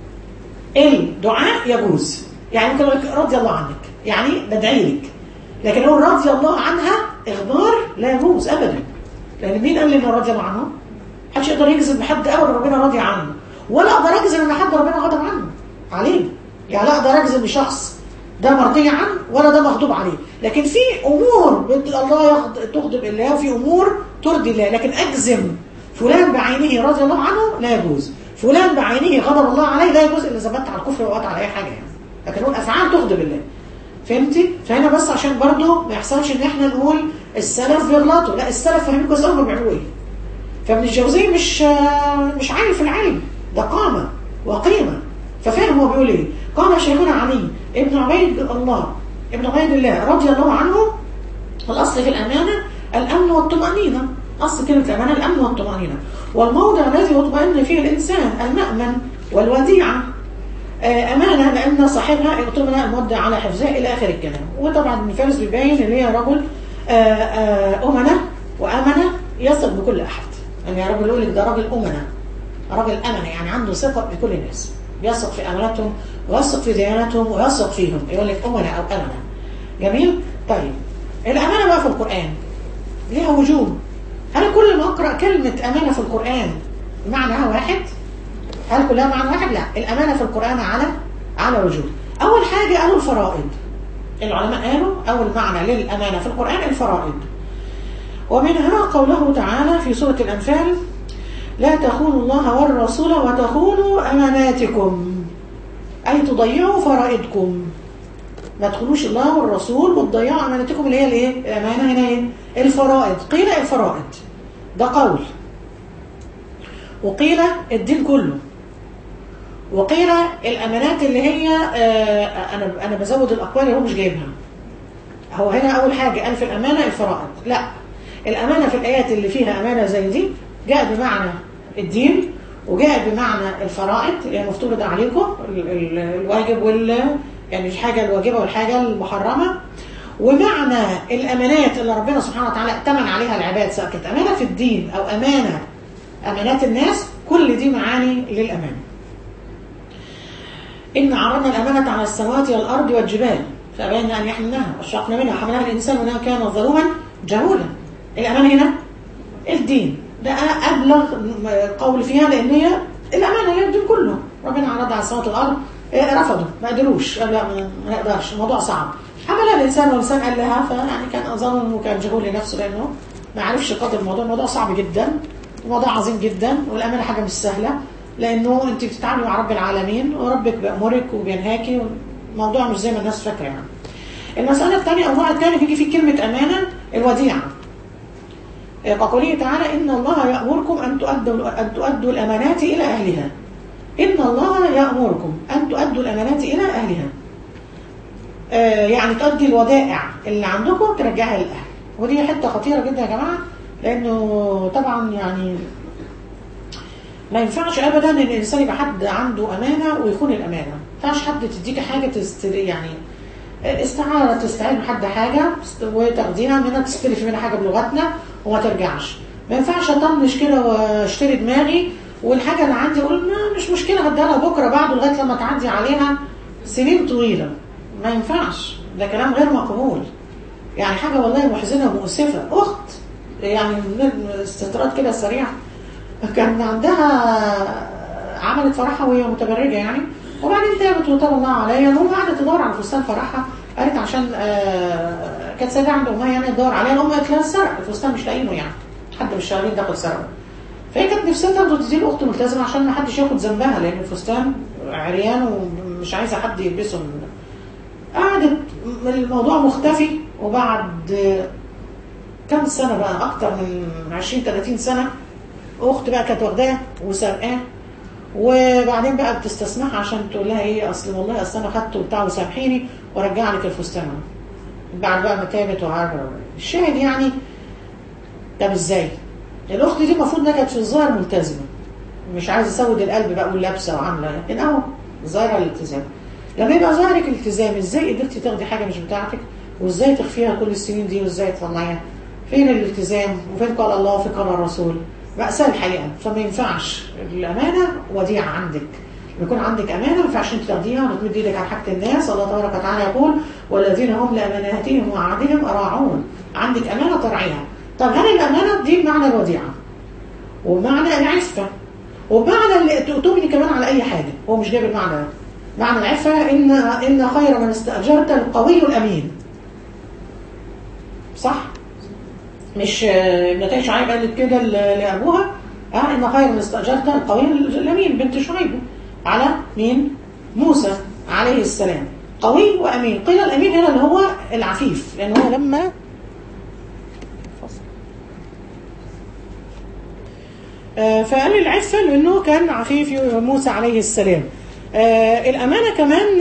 الدعاء يجوز يعني ممكن اقول لك رضي الله عنك يعني بدعي لك لكن اقول رضي الله عنها اخبار لا يجوز ابدا لان مين قال لي ان رضي الله عنه محدش يقدر يجزم بحد ابدا ربنا راضي عنه ولا اقدر اجزم ان حد ربنا غضب عنه عليه يعني لا اقدر اجزم بشخص ده مرضي عنه ولا ده مغضوب عليه لكن في امور بد الله يغض- تغضب الله وفي امور ترضي الله لكن اجزم فلان بعينه رضي الله عنه لا يجوز فلان بعينه غضب الله عليه لا يجوز الا ثبت على الكفر وقت على اي حاجه يعني لكن نقول افعال تغضب الله فهمتي فهنا بس عشان برضو ما يحصلش ان احنا نقول السلف بيغلطوا لا السلف فاهمين كويس قوي هم بيعملوا ايه فابن الجوزي مش مش عالي في العلم ده قامه وقيمه ففاهم هو بيقول ايه قال شيخنا علي ابن عبيد الله ابن عبيد الله رضي الله عنه الأصل في الأمانة الأمن والطمأنينة أصل كلمة الأمانة الأمن والطمأنينة والموضع الذي يطمئن فيه الإنسان المأمن والوديعة آه، أمانة لأن صاحبها اؤتمن المدة على حفظها إلى آخر الكلام وطبعا ابن فارس بيبين إن هي رجل آه، آه، أمنة وأمنة يثق بكل أحد يعني يا رجل يقول لك ده راجل أمنة راجل أمنة يعني عنده ثقة بكل الناس يثق في أمانتهم ويثق في ديانتهم ويثق فيهم يقول لك أمنة أو أمنة جميل طيب الأمانة بقى في القرآن ليها وجوه هل كل ما أقرأ كلمة أمانة في القرآن معناها واحد هل كلها معنى واحد لا الأمانة في القرآن على على وجوه أول حاجة قالوا الفرائض العلماء قالوا أول معنى للأمانة في القرآن الفرائض ومنها قوله تعالى في سورة الأنفال لا تخونوا الله والرسول وتخونوا أماناتكم أي تضيعوا فرائضكم ما تخونوش الله والرسول وتضيعوا أماناتكم اللي هي الايه؟ الأمانة هنا ايه؟ الفرائض قيل الفرائض ده قول وقيل الدين كله وقيل الأمانات اللي هي آه أنا أنا بزود الأقوال هو مش جايبها هو هنا أول حاجة قال في الأمانة الفرائض لا الأمانة في الآيات اللي فيها أمانة زي دي جاء بمعنى الدين وجاء بمعنى الفرائض اللي هي مفترض عليكم ال- ال- الواجب وال يعني الحاجة الواجبة والحاجة المحرمة ومعنى الأمانات اللي ربنا سبحانه وتعالى ائتمن عليها العباد سواء كانت أمانة في الدين أو أمانة أمانات الناس كل دي معاني للأمانة إن عرضنا الأمانة على السماوات والأرض والجبال فأبين أن يحملناها واشفقنا منها حملها الإنسان وإنها كان ظلوما جهولا الأمانة هنا الدين ده أبلغ قول فيها لأن هي الامانه اللي الدين كله ربنا عرض على السماوات والارض إيه، رفضوا ما قدروش قال لا ما ما نقدرش الموضوع صعب عملها الانسان والانسان قال لها فيعني كان اظن انه كان جهول لنفسه لانه ما عرفش قدر الموضوع الموضوع صعب جدا الموضوع عظيم جدا والامانه حاجه مش سهله لانه انت بتتعاملي مع رب العالمين وربك بيامرك وبينهاكي الموضوع مش زي ما الناس فاكره يعني المساله الثانيه او النوع الثاني بيجي فيه كلمه امانه الوديعه كقوله تعالى إن الله يأمركم أن تؤدوا أن تؤدوا الأمانات إلى أهلها إن الله يأمركم أن تؤدوا الأمانات إلى أهلها آه يعني تؤدي الودائع اللي عندكم ترجعها للأهل ودي حتة خطيرة جدا يا جماعة لأنه طبعا يعني ما ينفعش ابدا ان الانسان يبقى حد عنده امانه ويخون الامانه ما ينفعش حد تديك حاجه تست... يعني استعاره تستعين من حد حاجه وتاخديها منها تستلف منها حاجه بلغتنا وما ترجعش ما ينفعش اطنش كده واشتري دماغي والحاجه اللي عندي اقول ما مش مشكله هديها لها بكره بعده لغايه لما تعدي عليها سنين طويله ما ينفعش ده كلام غير مقبول يعني حاجه والله محزنه ومؤسفه اخت يعني من استطراد كده سريع كان عندها عملت فرحها وهي متبرجه يعني وبعدين تعبت وتاب الله عليا المهم قعدت تدور على فستان فرحها قالت عشان آه كانت سايبه عند امها يعني تدور عليها الام قالت لها اتسرق الفستان مش لاقينه يعني حد من الشغالين دخل سرقه فهي كانت نفسها برضه تدي الاخت ملتزمه عشان ما حدش ياخد ذنبها لان الفستان عريان ومش عايزه حد يلبسه من قعدت الموضوع مختفي وبعد كم سنه بقى اكتر من 20 30 سنه اخت بقى كانت واخداه وسرقاه وبعدين بقى بتستسمحها عشان تقول لها ايه اصل والله اصل انا خدته وبتاع وسامحيني وارجع لك الفستان بعد بقى ما تابت وعارفه الشاهد يعني طب ازاي؟ الاخت دي المفروض انها كانت في الظاهر ملتزمه مش عايزه اسود القلب بقى ولابسه وعامله لكن اهو ظاهره الالتزام لما يبقى ظاهرك الالتزام ازاي قدرتي تاخدي حاجه مش بتاعتك وازاي تخفيها كل السنين دي وازاي تطلعيها؟ فين الالتزام؟ وفين قال الله وفين قال الرسول؟ مأساة الحقيقة فما ينفعش الأمانة وديعة عندك يكون عندك أمانة ما ينفعش أنت تاخديها وتمد إيدك على حاجة الناس الله تبارك وتعالى يقول والذين هم لأماناتهم وعهدهم راعون عندك أمانة ترعيها طب هل الأمانة دي بمعنى الوديعة وبمعنى العفة وبمعنى اللي تؤمني كمان على أي حاجة هو مش جايب المعنى ده معنى العفة إن إن خير من استأجرت القوي الأمين صح؟ مش ابنتي شعيب قالت كده لابوها اه ان خير من استاجرت القوي الامين بنت شعيب على مين؟ موسى عليه السلام قوي وامين قيل الامين هنا اللي هو العفيف لان هو لما آه فقال العفه لانه كان عفيف موسى عليه السلام آه الامانه كمان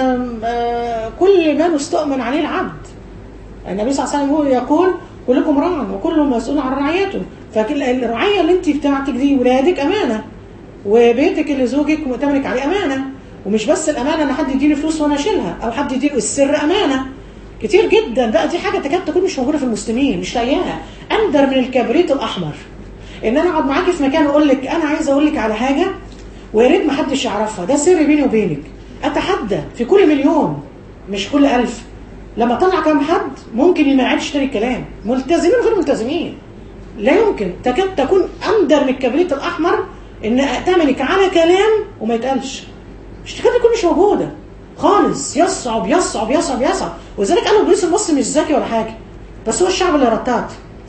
آه كل ما نستؤمن عليه العبد النبي صلى الله عليه وسلم يقول كلكم راع وكل مسؤول عن رعيته فالرعيه اللي انت بتاعتك دي ولادك امانه وبيتك اللي زوجك مؤتمنك عليه امانه ومش بس الامانه ان حد يديني فلوس وانا اشيلها او حد يديني السر امانه كتير جدا بقى دي حاجه تكاد تكون مش موجوده في المسلمين مش لاقياها اندر من الكبريت الاحمر ان انا اقعد معاكي في مكان اقول لك انا عايزه اقول لك على حاجه ويا ريت ما حدش يعرفها ده سر بيني وبينك اتحدى في كل مليون مش كل ألف لما طلع كام حد ممكن ما يعيدش تاني الكلام ملتزمين وغير ملتزمين لا يمكن تكاد تكون اندر من الكبريت الاحمر ان ائتمنك على كلام وما يتقالش مش تكاد تكون مش موجوده خالص يصعب يصعب يصعب يصعب ولذلك قالوا البوليس المصري مش ذكي ولا حاجه بس هو الشعب اللي رتات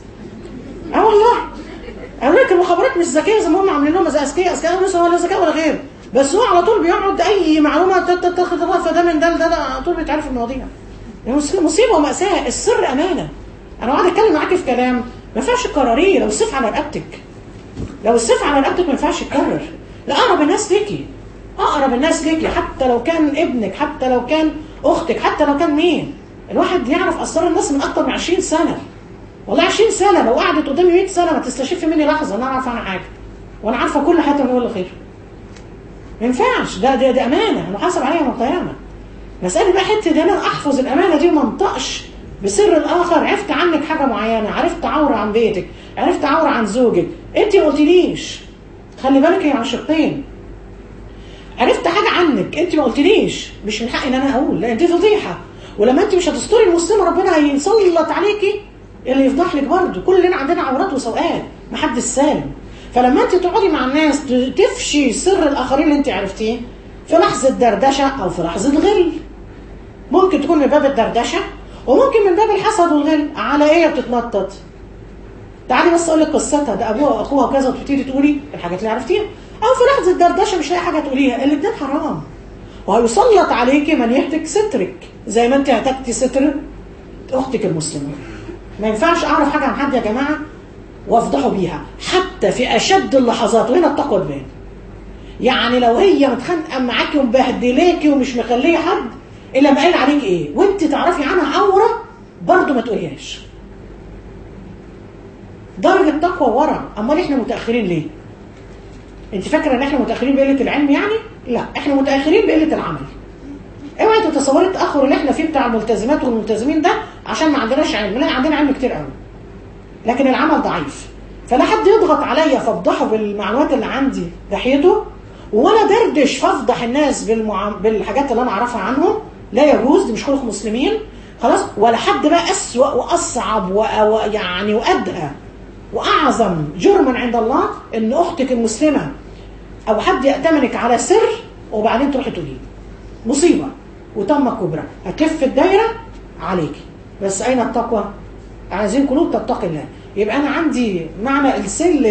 اه والله قالوا لك المخابرات مش ذكيه زي ما هم عاملين لهم اذكياء اذكياء البوليس ولا ذكاء ولا غير بس هو على طول بيقعد اي معلومه تاخد فده من ده لده على طول بيتعرف المواضيع مصيبه ومأساة السر أمانة أنا قاعد أتكلم معاكي في كلام ما ينفعش تكرريه لو السيف على رقبتك لو السيف على رقبتك ما ينفعش يتكرر لا أقرب الناس ليكي أقرب الناس ليكي حتى لو كان ابنك حتى لو كان أختك حتى لو كان مين الواحد يعرف أسرار الناس من أكتر من 20 سنة والله 20 سنة لو قعدت قدامي 100 سنة ما تستشف مني لحظة أنا أعرف عنها حاجة وأنا عارفة كل حاجة من أول لخير ما ينفعش ده ده, ده أمانة محاسب عليها يوم القيامة مسألة بقى حتة ان انا احفظ الامانة دي وما انطقش بسر الاخر عرفت عنك حاجة معينة عرفت عورة عن بيتك عرفت عورة عن زوجك انت ما قلتليش خلي بالك هي عن شقين عرفت حاجة عنك انت ما قلتليش مش من حقي ان انا اقول لان دي فضيحة ولما انت مش هتستوري المسلمة ربنا هيسلط عليكي اللي يفضح لك برضه كلنا عندنا عورات وسوءات محدش سالم فلما انت تقعدي مع الناس تفشي سر الاخرين اللي انت عرفتيه في لحظه دردشه او في لحظه غل ممكن تكون من باب الدردشه وممكن من باب الحسد والغل على ايه بتتنطط تعالي بس اقول لك قصتها ده ابوها واخوها كذا وتبتدي تقولي الحاجات اللي عرفتيها او في لحظه دردشه مش لاقي حاجه تقوليها الاثنين حرام وهيسلط عليكي من يهتك سترك زي ما انت هتكتي ستر اختك المسلمه ما ينفعش اعرف حاجه عن حد يا جماعه وافضحه بيها حتى في اشد اللحظات وهنا التقوى تبان يعني لو هي متخانقه معاكي ومبهدلاكي ومش مخليه حد الا ما قال عليك ايه وانت تعرفي عنها عوره برضه ما تقوليهاش درجه التقوى ورا امال احنا متاخرين ليه انت فاكره ان احنا متاخرين بقله العلم يعني لا احنا متاخرين بقله العمل اوعي تتصوري التاخر اللي احنا فيه بتاع الملتزمات والملتزمين ده عشان ما عندناش علم لا عندنا علم كتير قوي لكن العمل ضعيف فلا حد يضغط عليا فافضحه بالمعلومات اللي عندي ناحيته ولا دردش فافضح الناس بالمع... بالحاجات اللي انا اعرفها عنهم لا يجوز دي مش خلق مسلمين خلاص ولا حد بقى اسوأ واصعب ويعني و... وادهى واعظم جرما عند الله ان اختك المسلمه او حد يأتمنك على سر وبعدين تروحي تقوليه مصيبه وتم كبرى هتلف الدايره عليكي بس اين التقوى عايزين قلوب تتقي الله يبقى انا عندي معنى السل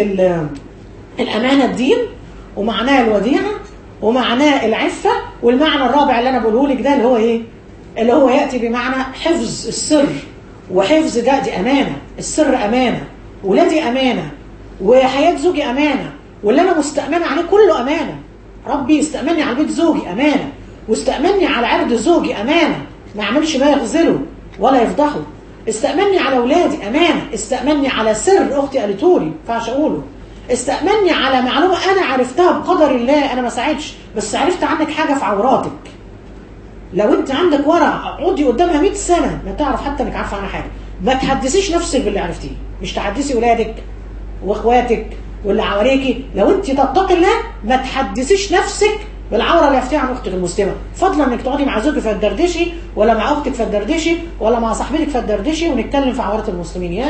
الامانه الدين ومعناه الوديعه ومعناه العفه والمعنى الرابع اللي انا بقوله لك ده اللي هو ايه اللي هو ياتي بمعنى حفظ السر وحفظ ده دي امانه السر امانه ولادي امانه وحياه زوجي امانه واللي انا مستامنه عليه كله امانه ربي استامني على بيت زوجي امانه واستامني على عرض زوجي امانه ما اعملش ما يغزله ولا يفضحه استأمني على أولادي أمانة استأمني على سر أختي قالته لي ينفعش أقوله استأمني على معلومة أنا عرفتها بقدر الله أنا ما ساعدش بس عرفت عنك حاجة في عوراتك لو أنت عندك ورقة اقعدي قدامها 100 سنة ما تعرف حتى إنك عارفة عنها حاجة ما تحدثيش نفسك باللي عرفتيه مش تحدثي أولادك وإخواتك واللي حواليكي لو أنت تتقي الله ما تحدثيش نفسك بالعوره اللي عرفتيها عن اختك المسلمه فضلا انك تقعدي مع زوجك فتدردشي ولا مع اختك فتدردشي ولا مع صاحبتك فتدردشي ونتكلم في عورات المسلمين يا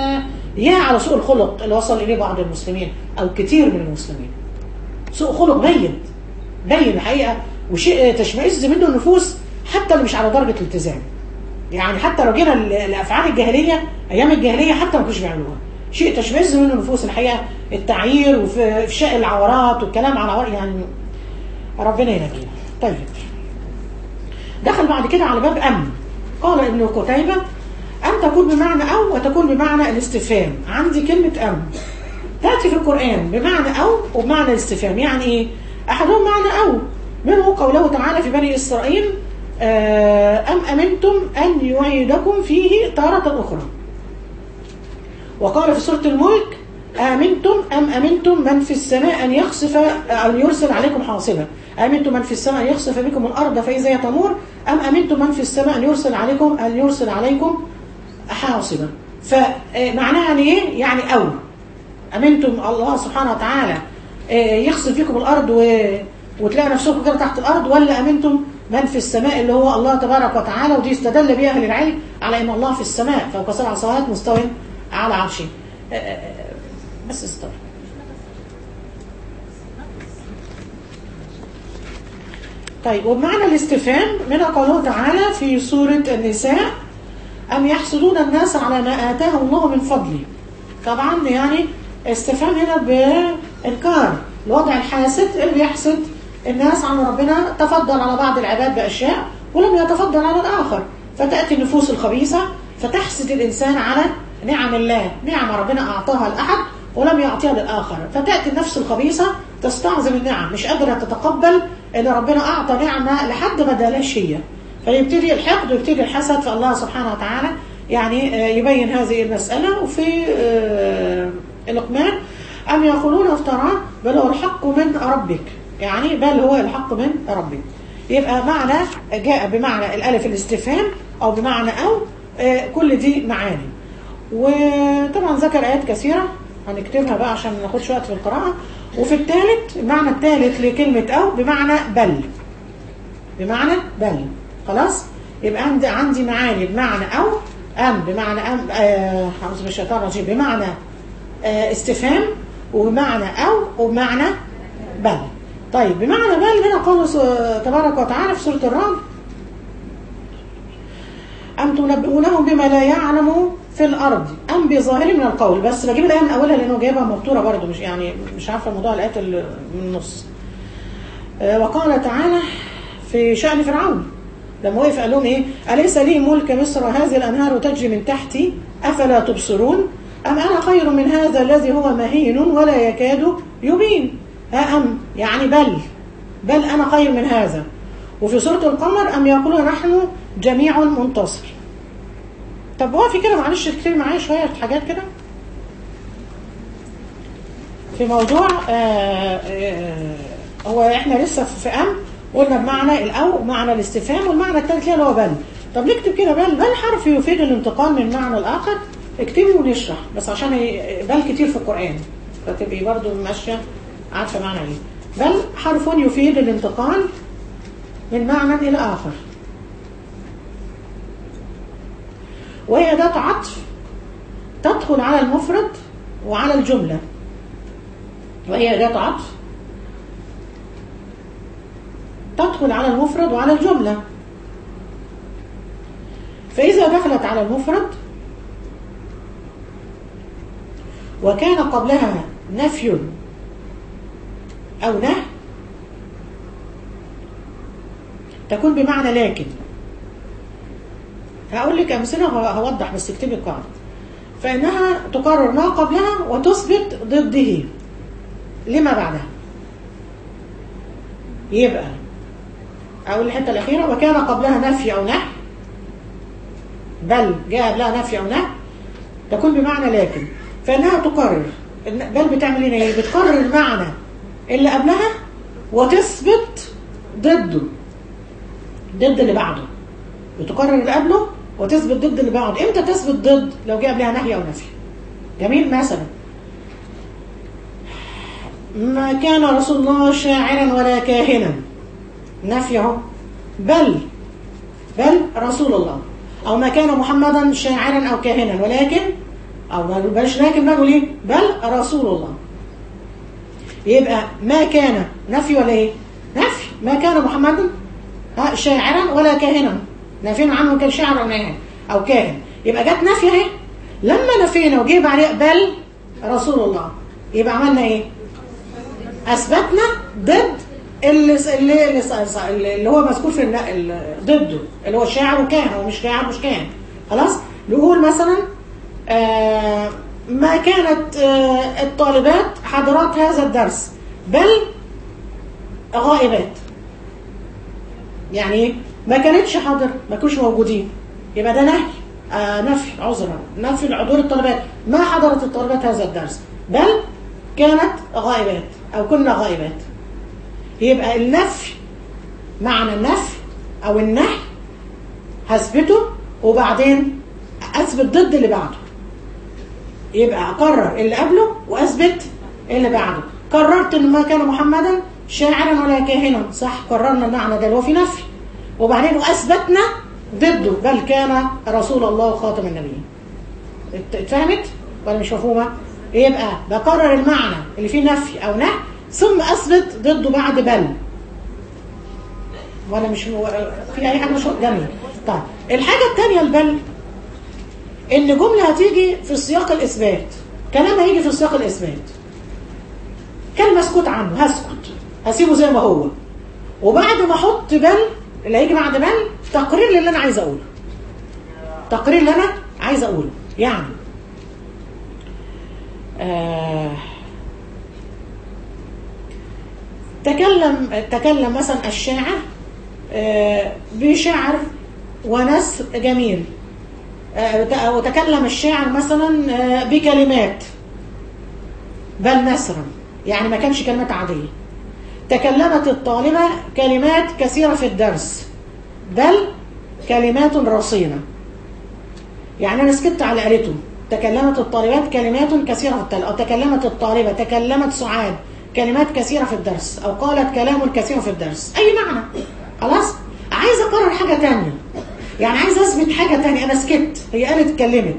يا على سوء الخلق اللي وصل اليه بعض المسلمين او كتير من المسلمين سوء خلق بين بين الحقيقه وشيء تشمئز منه النفوس حتى اللي مش على درجه الالتزام يعني حتى لو جينا لافعال الجاهليه ايام الجاهليه حتى ما كانوش بيعملوها شيء تشمئز منه النفوس الحقيقه التعيير وفي افشاء العورات والكلام عن عورات يعني ربنا ينجينا طيب دخل بعد كده على باب أم قال ابن قتيبة أم تكون بمعنى أو وتكون بمعنى الاستفهام عندي كلمة أم تأتي في القرآن بمعنى أو وبمعنى الاستفهام يعني إيه أحدهم معنى أو منه قوله تعالى في بني إسرائيل أم أمنتم أن يعيدكم فيه تارة أخرى وقال في سورة الملك آمنتم أم أمنتم من في السماء أن يخسف أو يرسل عليكم حاصبا أمنتم من في السماء أن يخسف بكم الأرض فإذا هي تمور أم أمنتم من في السماء أن يرسل عليكم أن يرسل عليكم حاصبا فمعناها يعني إيه؟ يعني أو أمنتم الله سبحانه وتعالى يخسف فيكم الأرض و... وتلاقي نفسكم كده تحت الأرض ولا أمنتم من في السماء اللي هو الله تبارك وتعالى ودي استدل بها أهل العلم على أن الله في السماء فوق سبع سماوات مستوٍ على عرشه بس استر طيب وبمعنى الاستفهام من قوله تعالى في سورة النساء أم يحسدون الناس على ما آتاهم الله من فضله طبعا يعني استفهام هنا بإنكار الوضع الحاسد اللي بيحسد الناس عن ربنا تفضل على بعض العباد بأشياء ولم يتفضل على الآخر فتأتي النفوس الخبيثة فتحسد الإنسان على نعم الله نعم ربنا أعطاها لأحد ولم يعطيها للآخر فتأتي النفس الخبيثة تستعظم النعم مش قادرة تتقبل ان ربنا أعطى نعمة لحد ما دالهاش هي فيبتدي الحقد ويبتدي الحسد فالله سبحانه وتعالى يعني يبين هذه المسألة وفي لقمان أم يقولون افتراه بل هو الحق من ربك يعني بل هو الحق من ربك يبقى معنى جاء بمعنى الألف الاستفهام أو بمعنى أو كل دي معاني وطبعا ذكر آيات كثيرة هنكتبها بقى عشان ما ناخدش وقت في القراءة وفي الثالث المعنى الثالث لكلمة أو بمعنى بل بمعنى بل خلاص يبقى عندي عندي معاني بمعنى أو أم بمعنى أم أعوذ بالشيطان الرجيم بمعنى آه استفهام وبمعنى أو وبمعنى بل طيب بمعنى بل هنا قال تبارك وتعالى في سورة الرعد أم تنبئونهم بما لا يعلم في الأرض أم بظاهر من القول بس بجيب الآية من أولها لأنه جايبها مبتورة برضه مش يعني مش عارفة موضوع الآيات اللي من النص آه وقال تعالى في شأن فرعون لما وقف قال لهم إيه أليس لي ملك مصر هذه الأنهار تجري من تحتي أفلا تبصرون أم أنا خير من هذا الذي هو مهين ولا يكاد يبين ها أم يعني بل بل أنا خير من هذا وفي سورة القمر أم يقولون نحن جميع منتصر طب هو في كده معلش اكتبي معايا شوية حاجات كده في موضوع آآ آآ هو احنا لسه في أم قلنا بمعنى الأو ومعنى الاستفهام والمعنى الثالث اللي هو بل طب نكتب كده بل بل حرف يفيد الانتقال من معنى الآخر اكتبي ونشرح بس عشان بل كتير في القرآن فتبقي برضو ماشية عارفة معنى ايه بل حرف يفيد الانتقال من معنى إلى آخر وهي أداة عطف تدخل على المفرد وعلى الجملة وهي أداة عطف تدخل على المفرد وعلى الجملة فإذا دخلت على المفرد وكان قبلها نفي أو نهي تكون بمعنى لكن هقول لك أمثلة هوضح بس اكتبي القاعدة فإنها تقرر ما قبلها وتثبت ضده لما بعدها يبقى أقول الحتة الأخيرة وكان قبلها نفي أو نهي بل جاء قبلها نفي أو نهي تكون بمعنى لكن فإنها تقرر بل بتعمل ايه بتقرر المعنى اللي قبلها وتثبت ضده ضد اللي بعده بتقرر اللي قبله وتثبت ضد اللي بعده امتى تثبت ضد لو جاء قبلها نهي او نفي جميل مثلا ما كان رسول الله شاعرا ولا كاهنا نفي اهو بل بل رسول الله او ما كان محمدا شاعرا او كاهنا ولكن او بلاش لكن بقول ايه بل رسول الله يبقى ما كان نفي ولا ايه نفي ما كان محمد شاعرا ولا كاهنا نفينا عنه كان شاعر او ناهن او كاهن يبقى جت نفي اهي لما نفينا وجيب عليه بل رسول الله يبقى عملنا ايه اثبتنا ضد اللي اللي, اللي, اللي هو مذكور في النقل ضده اللي هو شاعر وكاهن هو مش شاعر مش كاهن خلاص نقول مثلا آه ما كانت آه الطالبات حاضرات هذا الدرس بل غائبات يعني ما كانتش حاضر ما كانوش موجودين يبقى ده نهي آه نفي عذرا نفي الحضور الطالبات ما حضرت الطالبات هذا الدرس بل كانت غائبات او كنا غائبات يبقى النفي معنى النفي او النهي هثبته وبعدين اثبت ضد اللي بعده يبقى اقرر اللي قبله واثبت اللي بعده قررت ان ما كان محمدا شاعرا ولا كاهنا صح قررنا المعنى ده اللي هو في نفي وبعدين واثبتنا ضده بل كان رسول الله خاتم النبيين اتفهمت ولا مش مفهومه يبقى بقرر المعنى اللي فيه نفي او نهي ثم اثبت ضده بعد بل ولا مش في اي حاجه مش جميل طيب الحاجه الثانيه البل ان جمله هتيجي في سياق الاثبات كلام هيجي في سياق الاثبات كان مسكوت عنه هسكت هسيبه زي ما هو وبعد ما احط بل اللي هيجي بعد بل تقرير للي انا عايز اقوله تقرير اللي انا عايز اقوله يعني آه تكلم تكلم مثلا الشاعر آه بشعر ونثر جميل آه وتكلم الشاعر مثلا آه بكلمات بل نثرا يعني ما كانش كلمات عادية تكلمت الطالبة كلمات كثيرة في الدرس بل كلمات رصينة يعني أنا سكت على قالته تكلمت الطالبات كلمات كثيرة في التل... أو تكلمت الطالبة تكلمت سعاد كلمات كثيرة في الدرس أو قالت كلام كثير في الدرس أي معنى خلاص عايز أقرر حاجة تانية يعني عايز أثبت حاجة تانية أنا سكت هي قالت اتكلمت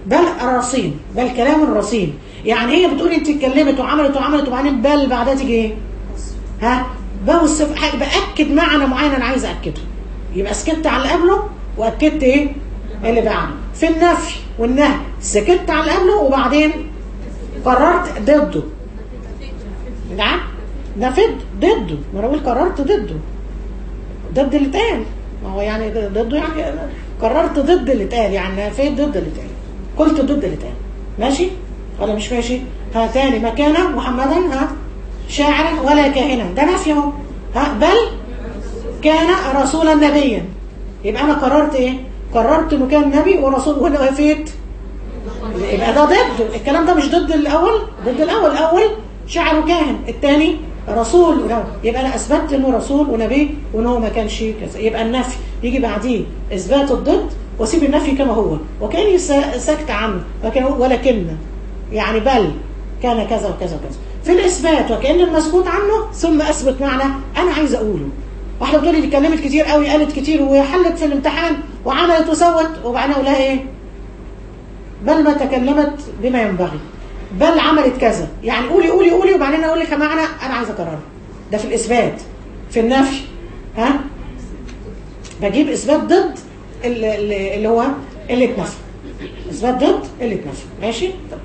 بل رصين بل كلام رصين يعني هي بتقول انت اتكلمت وعملت وعملت وبعدين بل بعدها تيجي ايه ها بوصف حاجه باكد معنى معين انا عايز اكده يبقى سكت على اللي قبله واكدت ايه اللي بعده في النفي والنهي سكت على اللي قبله وبعدين قررت ضده نعم نفد ضده ما انا بقول قررت ضده ضد اللي اتقال ما هو يعني ضده يعني قررت ضد اللي اتقال يعني نفيت ضد اللي اتقال قلت ضد اللي اتقال ماشي ولا مش ماشي ها تاني مكانه محمدا ها شاعرا ولا كاهنا ده نفي اهو ها بل كان رسولا نبيا يبقى انا قررت ايه قررت انه كان نبي ورسول وهنا وفيت يبقى ده ضد الكلام ده مش ضد الاول ضد الاول الاول شاعر وكاهن الثاني رسول يبقى انا اثبتت انه رسول ونبي وان هو ما كانش كذا يبقى النفي يجي بعديه اثبات الضد واسيب النفي كما هو وكاني سكت عنه ولكن يعني بل كان كذا وكذا وكذا في الاثبات وكان المسكوت عنه ثم اثبت معنى انا عايز اقوله واحده بتقول لي اتكلمت كتير قوي قالت كتير وحلت في الامتحان وعملت وسوت وبعدين اقول لها ايه بل ما تكلمت بما ينبغي بل عملت كذا يعني قولي قولي قولي وبعدين اقول لك معنى انا عايزه اكرره ده في الاثبات في النفي ها بجيب اثبات ضد اللي, اللي هو اللي اتنفى اثبات ضد اللي اتنفى ماشي طيب.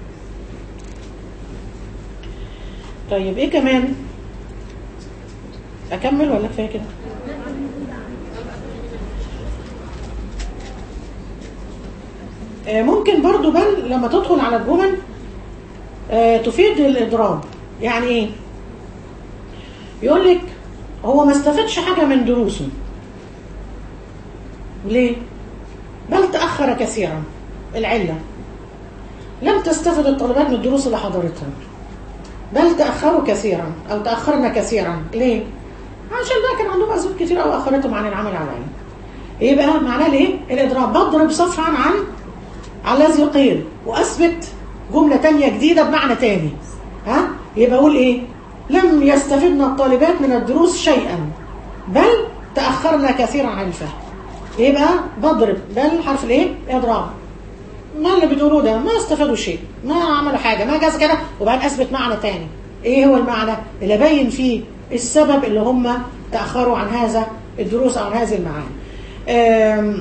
طيب ايه كمان اكمل ولا كفايه كده ممكن برضو بل لما تدخل على الجمل تفيد الإضراب يعني إيه يقول لك هو ما استفادش حاجة من دروسه ليه بل تأخر كثيرا العلة لم تستفد الطالبات من الدروس اللي حضرتها بل تأخروا كثيرا أو تأخرنا كثيرا ليه عشان بقى كان عندهم أسباب كتير أو أخرتهم عن العمل على العلم إيه بقى معناه ليه الإضراب بضرب صفحا عن على الذي قيل وأثبت جملة تانية جديدة بمعنى تاني ها يبقى أقول إيه لم يستفدنا الطالبات من الدروس شيئا بل تأخرنا كثيرا عن الفهم يبقى بضرب بل حرف الايه اضراب ما اللي بتقولوه ده ما استفادوا شيء ما عملوا حاجة ما جاز كده وبعدين اثبت معنى تاني ايه هو المعنى اللي ابين فيه السبب اللي هم تأخروا عن هذا الدروس او عن هذه المعاني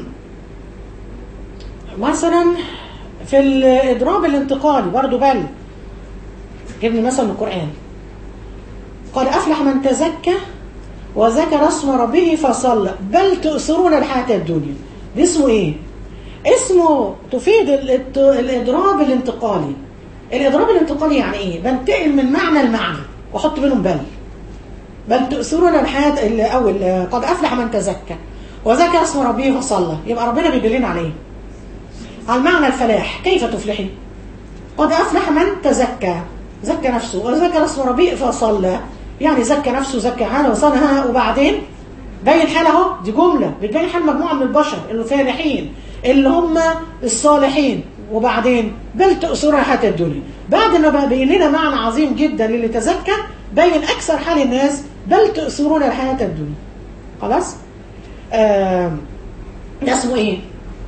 مثلا في الإضراب الانتقالي برضو بل جبني مثلا من القرآن قد أفلح من تزكى وذكر اسم ربه فصلى بل تؤثرون الحياة الدنيا دي اسمه ايه اسمه تفيد الإضراب الانتقالي الإضراب الانتقالي يعني ايه بنتقل من معنى المعنى واحط بينهم بل بل تؤثرون الحياة الأول قد أفلح من تزكى وذكر اسم ربه فصلى يبقى ربنا بيدلنا عليه على معنى الفلاح كيف تفلحي قد أفلح من تزكى زكى نفسه وذكر اسم ربه فصلى يعني زكى نفسه زكى حاله وصنها وبعدين بين حاله دي جملة بتبين حال مجموعة من البشر الفالحين اللي هم الصالحين وبعدين بل تأثرها حياة الدنيا بعد ما بقى بين لنا معنى عظيم جدا للي تزكى بين أكثر حال الناس بل تأثرون الحياة الدنيا خلاص آه ده اسمه ايه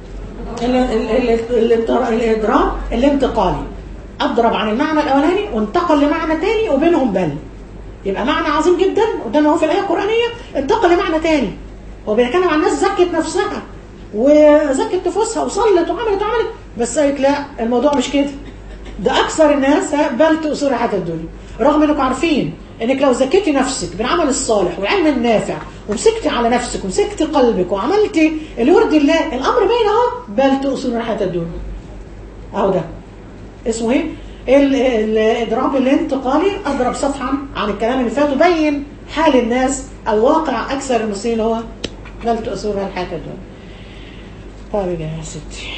الإضراب الانتقالي أضرب عن المعنى الأولاني وانتقل لمعنى تاني وبينهم بل يبقى معنى عظيم جدا قدامنا هو في الآية القرآنية انتقل لمعنى تاني هو بيتكلم عن الناس زكت نفسها وزكت نفوسها وصلت وعملت وعملت بس قالت لا الموضوع مش كده ده أكثر الناس بل تؤثر حياة الدنيا رغم انكم عارفين انك لو زكيتي نفسك بالعمل الصالح والعلم النافع ومسكتي على نفسك ومسكتي قلبك وعملتي اللي يرضي الله الامر باين اهو بل تؤثر حياة الدنيا اهو ده اسمه ايه الاضراب الانتقالي اضرب صفحا عن الكلام اللي فات وبين حال الناس او واقع اكثر المسلمين هو بل تؤثر الحياة الدنيا طيب يا ستي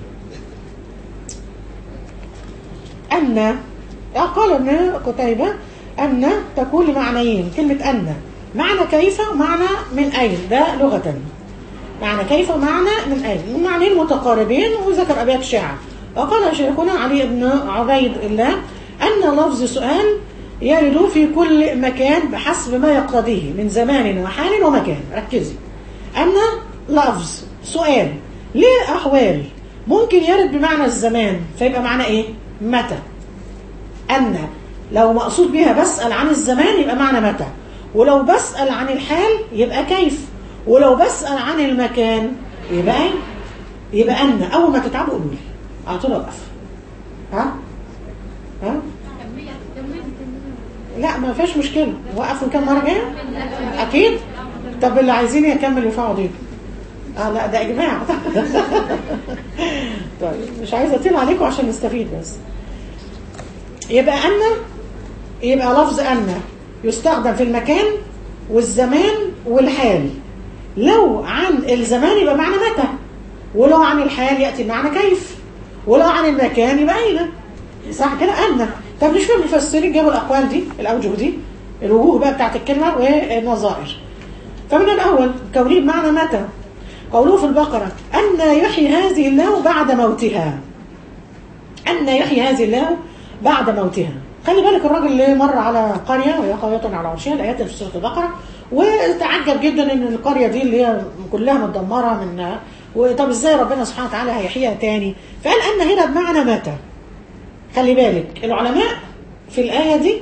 أن قال ابن قتيبة أن تكون لمعنيين كلمة أن معنى كيف ومعنى من أين ده لغة معنى كيف ومعنى من أين المعنيين متقاربين وذكر أبيات شعر وقال شيخنا علي بن عبيد الله أن لفظ سؤال يرد في كل مكان بحسب ما يقتضيه من زمان وحال ومكان ركزي أن لفظ سؤال ليه أحوال ممكن يرد بمعنى الزمان فيبقى معنى ايه متى ان لو مقصود بها بسأل عن الزمان يبقى معنى متى ولو بسأل عن الحال يبقى كيف ولو بسأل عن المكان يبقى ايه يبقى ان اول ما تتعبوا قولوا لي على طول اوقف ها ها لا ما فيش مشكله وقفوا كم مره جايه اكيد طب اللي عايزين يكمل يرفعوا ايديهم اه لا ده اجماع طيب مش عايزه اطيل عليكم عشان نستفيد بس يبقى ان يبقى لفظ ان يستخدم في المكان والزمان والحال لو عن الزمان يبقى معنى متى ولو عن الحال ياتي بمعنى كيف ولو عن المكان يبقى اين صح كده ان طب ليش فين المفسرين جابوا الاقوال دي الاوجه دي الوجوه بقى بتاعت الكلمه والنظائر فمن الاول كونه بمعنى متى قوله في البقرة أن يحيي هذه الله بعد موتها أن يحيي هذه الله بعد موتها خلي بالك الراجل اللي مر على قرية وهي قرية على عرشها الآيات في سورة البقرة وتعجب جدا ان القرية دي اللي هي كلها متدمرة من وطب ازاي ربنا سبحانه وتعالى هيحييها تاني فقال أن هنا بمعنى متى خلي بالك العلماء في الآية دي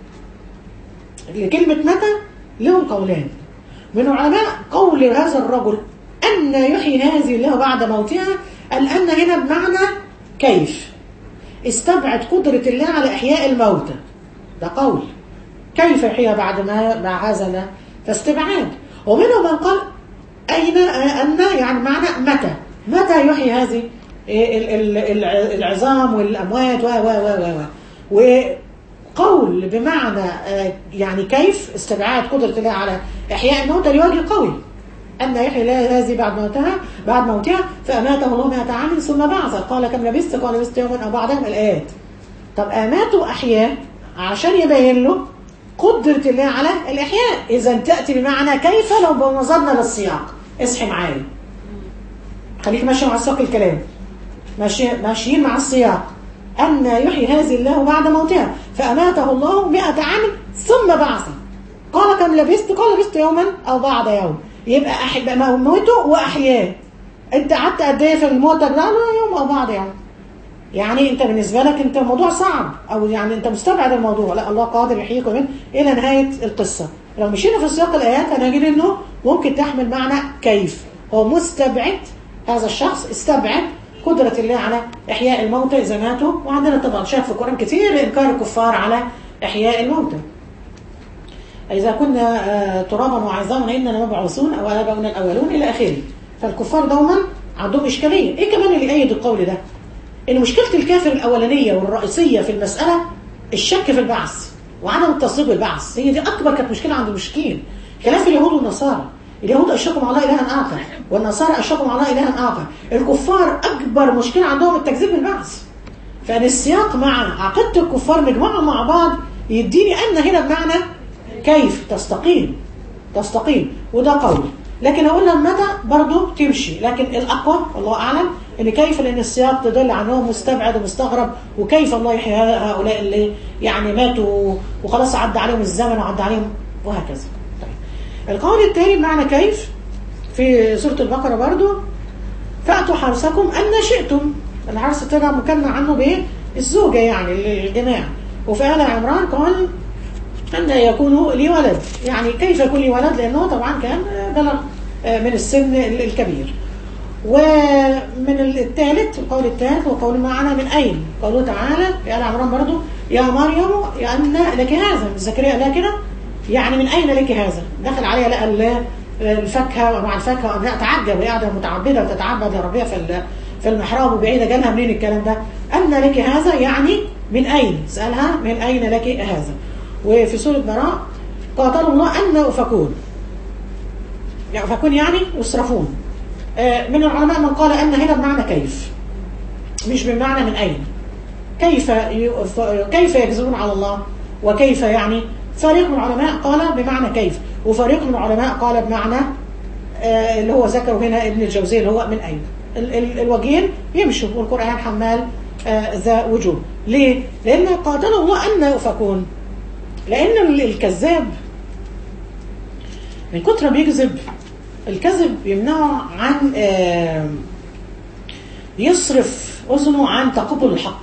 لكلمة متى لهم قولان من علماء قول هذا الرجل أن يحيي هذه الله بعد موتها قال أن هنا بمعنى كيف استبعد قدرة الله على إحياء الموتى ده قول كيف يحييها بعد ما مع هذا لا فاستبعاد ومنهم من قال أين أن يعني معنى متى متى يحيي هذه العظام والأموات و و و و وقول بمعنى يعني كيف استبعاد قدرة الله على إحياء الموتى لوجه قوي أن يحيي هذه بعد موتها بعد موتها فأماته الله 100 عام ثم بعث قال كم لبست قال لبست يوما أو بعد من الآيات طب أماته أحياه عشان يبين له قدرة الله على الإحياء إذا تأتي بمعنى كيف لو بنظرنا للسياق اصحي معايا خليك ماشي مع سياق الكلام ماشي ماشيين مع السياق أن يحيي هذه الله بعد موتها فأماته الله 100 عام ثم بعث قال كم لبست قال لبست يوما أو بعد يوم يبقى أحب موته وأحياه أنت قعدت قد إيه في الموت لا لا يوم أو بعد يوم يعني أنت بالنسبة لك أنت موضوع صعب أو يعني أنت مستبعد الموضوع لا الله قادر يحييكم من إلى نهاية القصة لو مشينا في سياق الآيات هنجد إنه ممكن تحمل معنى كيف هو مستبعد هذا الشخص استبعد قدرة الله على إحياء الموتى إذا ماتوا وعندنا طبعا شاف في القرآن كثير إنكار الكفار على إحياء الموتى إذا كنا ترابا وعظاما إننا مبعوثون أو آباؤنا الأولون إلى آخره فالكفار دوما عندهم إشكالية إيه كمان اللي أيد القول ده إن مشكلة الكافر الأولانية والرئيسية في المسألة الشك في البعث وعدم التصديق بالبعث هي دي أكبر كانت مشكلة عند المشركين خلاف اليهود والنصارى اليهود أشركوا مع الله إلها آخر والنصارى أشركوا مع الله إلها آخر الكفار أكبر مشكلة عندهم التكذيب بالبعث فأن السياق مع عقيدة الكفار مجموعة مع بعض يديني أن هنا بمعنى كيف تستقيم تستقيم وده قول لكن اقول متى برضه تمشي لكن الاقوى الله اعلم ان كيف لان السياق تدل على انه مستبعد ومستغرب وكيف الله يحيي هؤلاء اللي يعني ماتوا وخلاص عدى عليهم الزمن وعدى عليهم وهكذا طيب القول الثاني بمعنى كيف في سوره البقره برضه فاتوا حرثكم ان شئتم الحرث طلع مكنى عنه بايه الزوجه يعني الجماع وفي ال عمران قال أن يكون لي ولد يعني كيف يكون لي ولد لأنه طبعا كان بلغ من السن الكبير ومن الثالث القول الثالث هو قول معنا من أين قوله تعالى في آل عمران برضو يا مريم يا أن لك هذا زكريا لا كده يعني من أين لك هذا دخل عليها لقى الفاكهة ومع الفاكهة لا تعجب وهي قاعدة متعبدة وتتعبد لربها في في المحراب وبعيدة جالها منين الكلام ده أن لك هذا يعني من أين سألها من أين لك هذا وفي سورة براء قاتل الله أن أفكون أفكون يعني يصرفون من العلماء من قال أن هنا بمعنى كيف مش بمعنى من أين كيف كيف يكذبون على الله وكيف يعني فريق من العلماء قال بمعنى كيف وفريق من العلماء قال بمعنى اللي هو ذكره هنا ابن الجوزي اللي هو من أين الوجهين يمشوا والقرآن حمال ذا وجوه ليه؟ لأن قاتل الله أن أفكون لأن الكذاب من كتر بيكذب الكذب يمنعه عن يصرف اذنه عن تقبل الحق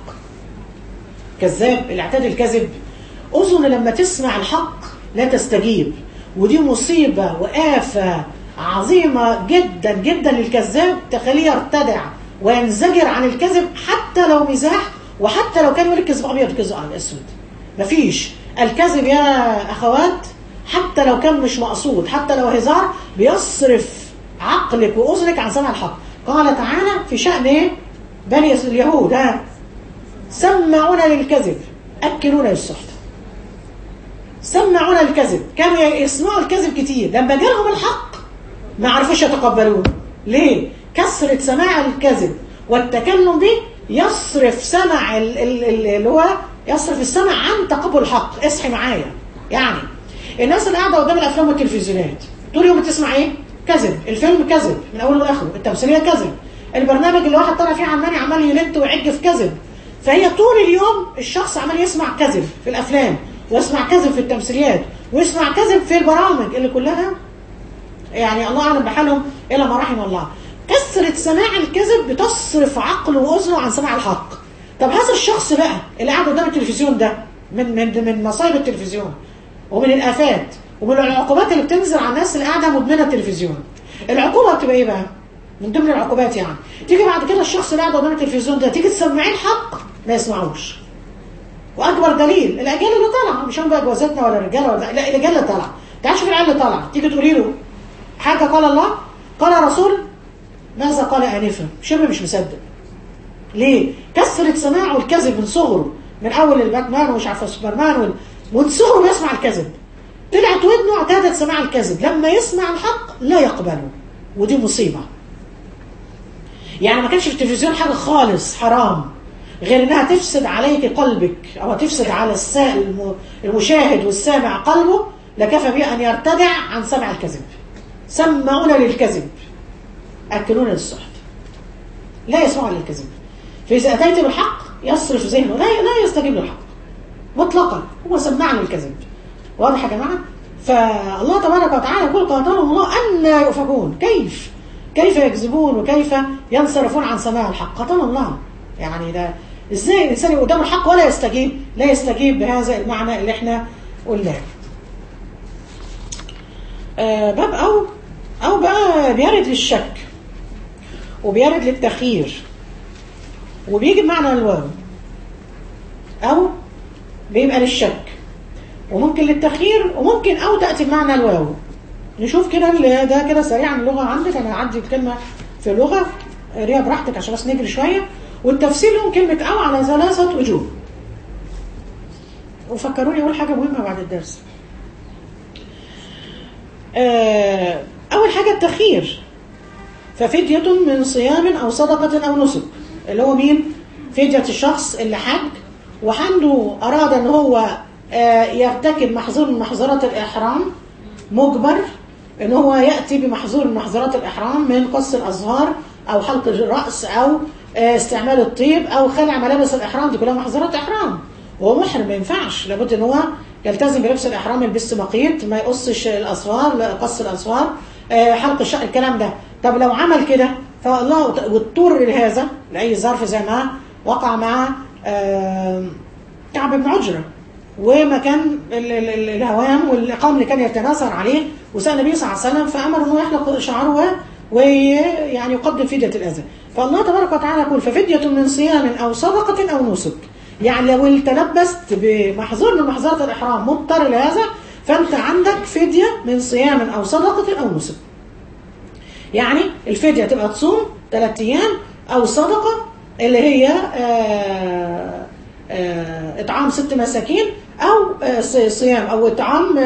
كذاب الاعتاد الكذب اذن لما تسمع الحق لا تستجيب ودي مصيبه وآفة عظيمة جدا جدا للكذاب تخليه يرتدع وينزجر عن الكذب حتى لو مزاح وحتى لو كان يقول الكذب ابيض كذب على الاسود مفيش الكذب يا اخوات حتى لو كان مش مقصود حتى لو هزار بيصرف عقلك واذنك عن سمع الحق قال تعالى في شأن ايه بني اليهود ها سمعون للكذب اكلون للسحت سمعون الكذب كانوا يسمعوا الكذب كتير لما جالهم الحق ما عرفوش يتقبلوه ليه كثرة سماع الكذب والتكلم به يصرف سمع اللي هو يصرف السمع عن تقبل الحق اصحي معايا يعني الناس اللي قاعده قدام الافلام والتلفزيونات طول اليوم بتسمع ايه كذب الفيلم كذب من اوله لاخره التمثيليه كذب البرنامج اللي واحد طالع فيه عمال عمال يلت ويعج في كذب فهي طول اليوم الشخص عمال يسمع كذب في الافلام ويسمع كذب في التمثيليات ويسمع كذب في البرامج اللي كلها يعني الله اعلم بحالهم الا ما رحم الله كثرة سماع الكذب بتصرف عقله واذنه عن سماع الحق طب هذا الشخص بقى اللي قاعد قدام التلفزيون ده من من من مصايب التلفزيون ومن الافات ومن العقوبات اللي بتنزل على الناس اللي قاعده مدمنه التلفزيون العقوبه بتبقى ايه بقى من ضمن العقوبات يعني تيجي بعد كده الشخص اللي قاعد قدام التلفزيون ده تيجي تسمعيه الحق ما يسمعوش واكبر دليل الاجيال اللي طالعه مش هم بقى جوازاتنا ولا الرجاله ولا لا الاجيال اللي طالعه تعال شوف العيال اللي طالعه تيجي تقولي له حاجه قال الله قال رسول ماذا قال انفا شبه مش مصدق ليه كثرة سماعه الكذب من صغره من اول الباتمان ومش عارفه سوبرمان وال... من صغره بيسمع الكذب طلعت ودنه اعتادت سماع الكذب لما يسمع الحق لا يقبله ودي مصيبه يعني ما كانش في التلفزيون حاجه خالص حرام غير انها تفسد عليك قلبك او تفسد على السائل المشاهد والسامع قلبه لكفى به ان يرتدع عن سمع الكذب سمعون للكذب اكلون للسحت لا يسمعون للكذب فاذا اتيت بالحق يصرف ذهنه لا لا يستجيب للحق مطلقا هو سمعنا الكذب واضح يا جماعه فالله تبارك وتعالى يقول قاتلهم الله ان يؤفكون كيف كيف يكذبون وكيف ينصرفون عن سماع الحق قتل الله يعني ده ازاي الانسان يبقى قدام الحق ولا يستجيب لا يستجيب بهذا المعنى اللي احنا قلناه آه باب او او بقى بيرد للشك وبيرد للتخيير وبيجي بمعنى الواو او بيبقى للشك وممكن للتخيير وممكن او تاتي بمعنى الواو نشوف كده اللي ده كده سريعا اللغه عندك انا هعدي الكلمه في اللغه قريها براحتك عشان بس نجري شويه والتفسير لهم كلمه او على ثلاثه وجوه وفكروني اقول حاجه مهمه بعد الدرس آه اول حاجه التخيير ففدية من صيام او صدقه او نسك اللي هو مين فدية الشخص اللي حج وعنده اراد ان هو آه يرتكب محظور من محظورات الاحرام مجبر ان هو ياتي بمحظور من محظورات الاحرام من قص الازهار او حلق الراس او استعمال الطيب او خلع ملابس الاحرام دي كلها محظورات احرام وهو محرم ما ينفعش لابد ان هو يلتزم بلبس الاحرام يلبس مقيت ما يقصش الاصفار قص الاصفار حلق الشعر الكلام ده طب لو عمل كده فالله واضطر لهذا لاي ظرف زي ما وقع مع كعب بن عجره وما كان الهوام والاقام اللي كان يتناثر عليه وسال النبي صلى الله عليه وسلم فامر انه يحلق شعره ويعني يقدم فديه الاذى فالله تبارك وتعالى يقول ففديه من صيام او صدقه او نسك يعني لو تلبست بمحظور من محظورات الاحرام مضطر لهذا فانت عندك فديه من صيام او صدقه او نسك يعني الفديه تبقى تصوم ثلاث ايام او صدقه اللي هي آآ آآ اطعام ست مساكين او صيام او اطعام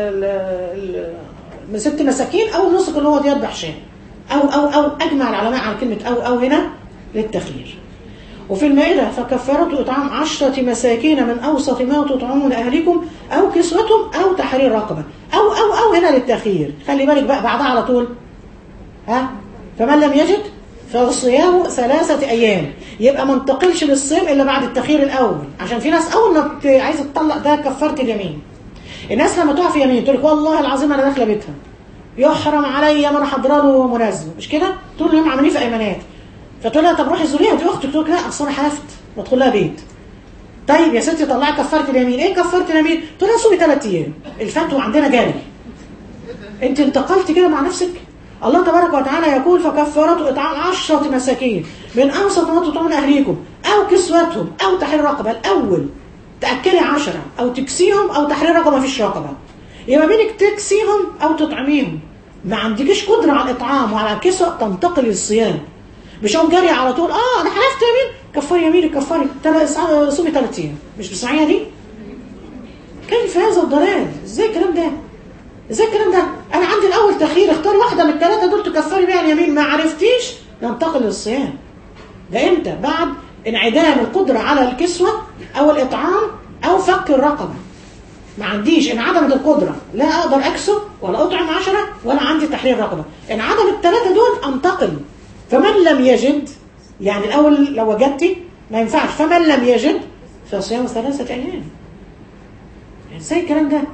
ست مساكين او نسك اللي هو يذبح شيء او او او اجمع العلماء على كلمه او او هنا للتخيير وفي المائدة فكفارة إطعام عشرة مساكين من أوسط ما تطعمون أهلكم أو كسوتهم أو تحرير رقبة أو أو أو هنا للتخيير خلي بالك بقى بعدها على طول ها فمن لم يجد فصيام ثلاثة أيام يبقى ما انتقلش للصيام إلا بعد التخيير الأول عشان في ناس أول ما عايزة تطلق ده كفارة اليمين الناس لما تقع في يمين تقول لك والله العظيم أنا داخلة بيتها يحرم عليا ما انا حاضره له مناسبه مش كده طول اليوم عاملين في ايمانات فتقول لها طب روحي زوريها دي اختك تقول لك لا اصل انا حلفت وادخل لها بيت طيب يا ستي طلعي كفاره اليمين ايه كفاره اليمين تقول لها صومي ثلاث ايام الفتوى عندنا جاري انت انتقلت كده مع نفسك الله تبارك وتعالى يقول فكفارته اطعام عشرة مساكين من اوسط ما تطعمون اهليكم او كسوتهم او تحرير رقبه الاول تاكلي عشرة او تكسيهم او تحرير رقبه ما فيش رقبه يبقى بينك تكسيهم او تطعميهم ما عندكيش قدره على الاطعام وعلى الكسوه تنتقل للصيام مش هقوم جاري على طول اه انا حلفت يمين كفري يمينك كفري تل- صومي ثلاث ايام مش بتسمعيها دي؟ كيف هذا الضلال؟ ازاي الكلام ده؟ ازاي الكلام ده؟ انا عندي الاول تخيير اختاري واحده من الثلاثه دول تكفري بيها اليمين ما عرفتيش ننتقل للصيام. ده امتى؟ بعد انعدام القدره على الكسوه او الاطعام او فك الرقبه. ما عنديش انعدمت القدره لا اقدر اكسب ولا اطعم عشرة ولا عندي تحرير رقبه. انعدم الثلاثه دول انتقل. فمن لم يجد يعني الاول لو وجدتي ما ينفعش فمن لم يجد فصيام ثلاثه ايام. ازاي الكلام ده؟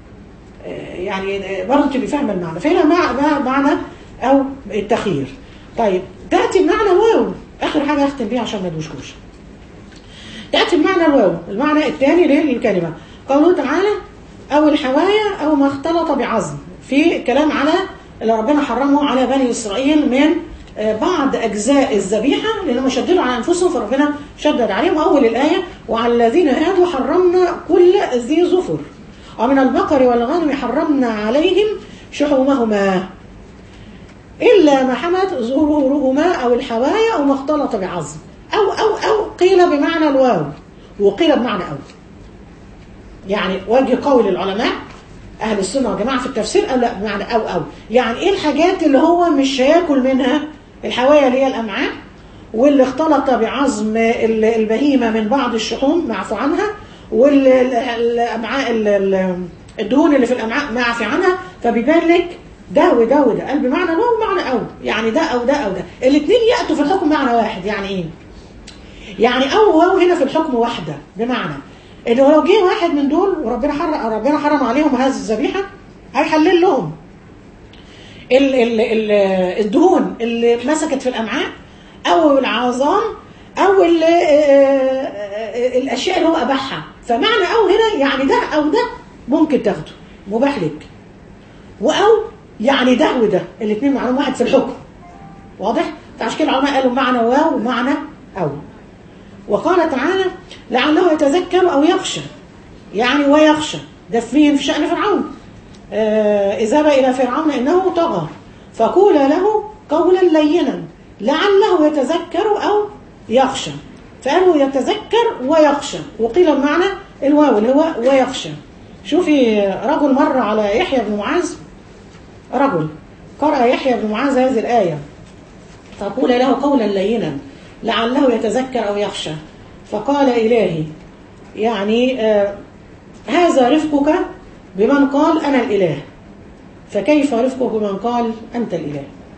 يعني برضه تبقي فاهمه المعنى فهنا مع مع- معنى او التخيير طيب تاتي بمعنى واو اخر حاجه اختم بيها عشان ما ادوشكوش تاتي بمعنى الواو المعنى الثاني للكلمه قوله تعالى او الحوايا او ما اختلط بعظم في كلام على اللي ربنا حرمه على بني اسرائيل من آه، بعض اجزاء الذبيحه لانهم شددوا على انفسهم فربنا شدد عليهم اول الايه وعلى الذين هادوا حرمنا كل ذي ظفر ومن البقر والغنم حرمنا عليهم شحومهما إلا ما حمت ظهورهما أو الحوايا أو ما اختلط بعظم أو أو أو قيل بمعنى الواو وقيل بمعنى أو يعني وجه قول العلماء أهل السنة والجماعة في التفسير قالوا لا بمعنى أو أو يعني إيه الحاجات اللي هو مش هياكل منها الحوايا اللي هي الأمعاء واللي اختلط بعظم ال- البهيمة من بعض الشحوم معفو عنها والأمعاء الدهون اللي في الأمعاء معفي عنها فبيبان لك ده وده وده قال بمعنى واو ومعنى أو يعني ده أو ده أو ده الاثنين يأتوا في الحكم معنى واحد يعني إيه؟ يعني أو واو هنا في الحكم واحدة بمعنى إنه لو جه واحد من دول وربنا حرم ربنا حرم عليهم هذه الذبيحة هيحلل لهم ال ال ال الدهون اللي مسكت في الامعاء او العظام او ال- آه، آه، الاشياء اللي هو اباحها فمعنى او هنا يعني ده او ده ممكن تاخده مباح لك واو يعني ده وده الاثنين معناهم واحد في الحكم واضح فعشان كده العلماء قالوا معنى واو ومعنى او وقال تعالى لعله يتذكر او يخشى يعني ويخشى ده في مين في شأن فرعون آه، اذهب إلى فرعون إنه طغى فقول له قولا لينا لعله يتذكر أو يخشى فقالوا يتذكر ويخشى وقيل بمعنى الواو اللي هو ويخشى شوفي رجل مر على يحيى بن معاذ رجل قرأ يحيى بن معاذ هذه الآية فقول له قولا لينا لعله يتذكر أو يخشى فقال إلهي يعني آه هذا رفقك بمن قال أنا الإله فكيف رفقك بمن قال أنت الإله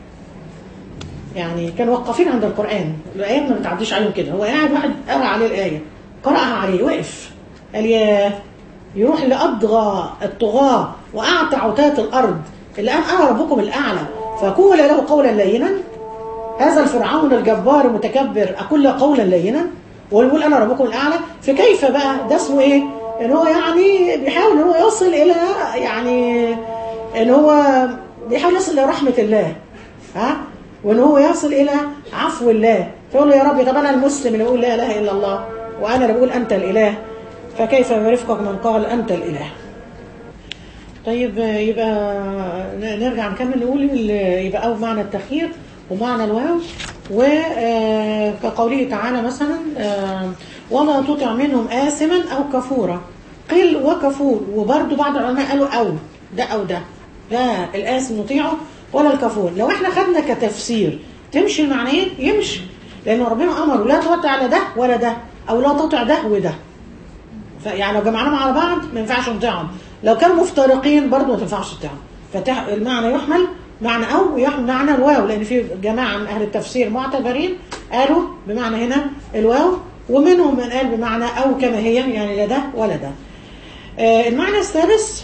يعني كانوا وقفين عند القرآن الآيات ما بتعديش عليهم كده هو قاعد واحد قرأ عليه الآية قرأها عليه وقف قال يا يروح لأضغى الطغاة وأعتى عتاة الأرض الآن أنا ربكم الأعلى فقول له قولا لينا هذا الفرعون الجبار المتكبر أقول له قولا لينا ويقول أنا ربكم الأعلى فكيف بقى ده اسمه إيه إن هو يعني بيحاول إن هو يصل إلى يعني إن هو بيحاول يصل إلى رحمة الله ها وإن هو يصل إلى عفو الله فيقول له يا رب طب أنا المسلم اللي بقول لا إله إلا الله وأنا اللي بقول أنت الإله فكيف برفقك من قال أنت الإله طيب يبقى نرجع نكمل نقول يبقى أو معنى التخيير ومعنى الواو وكقوله تعالى مثلا ولا تطع منهم آثما أو كفورا قل وكفور وبرضه بعض العلماء قالوا أو ده أو ده لا الآثم نطيعه ولا الكفور لو احنا خدنا كتفسير تمشي المعنيين يمشي لأن ربنا أمر لا تطع على ده ولا ده أو لا تطع ده وده يعني لو جمعناهم على بعض ما ينفعش نطيعهم لو كانوا مفترقين برضه ما تنفعش تطيعهم فالمعنى يحمل معنى أو ويحمل معنى الواو لأن في جماعة من أهل التفسير معتبرين قالوا بمعنى هنا الواو ومنهم من قال بمعنى أو كما هي يعني لا ده ولا ده آه المعنى الثالث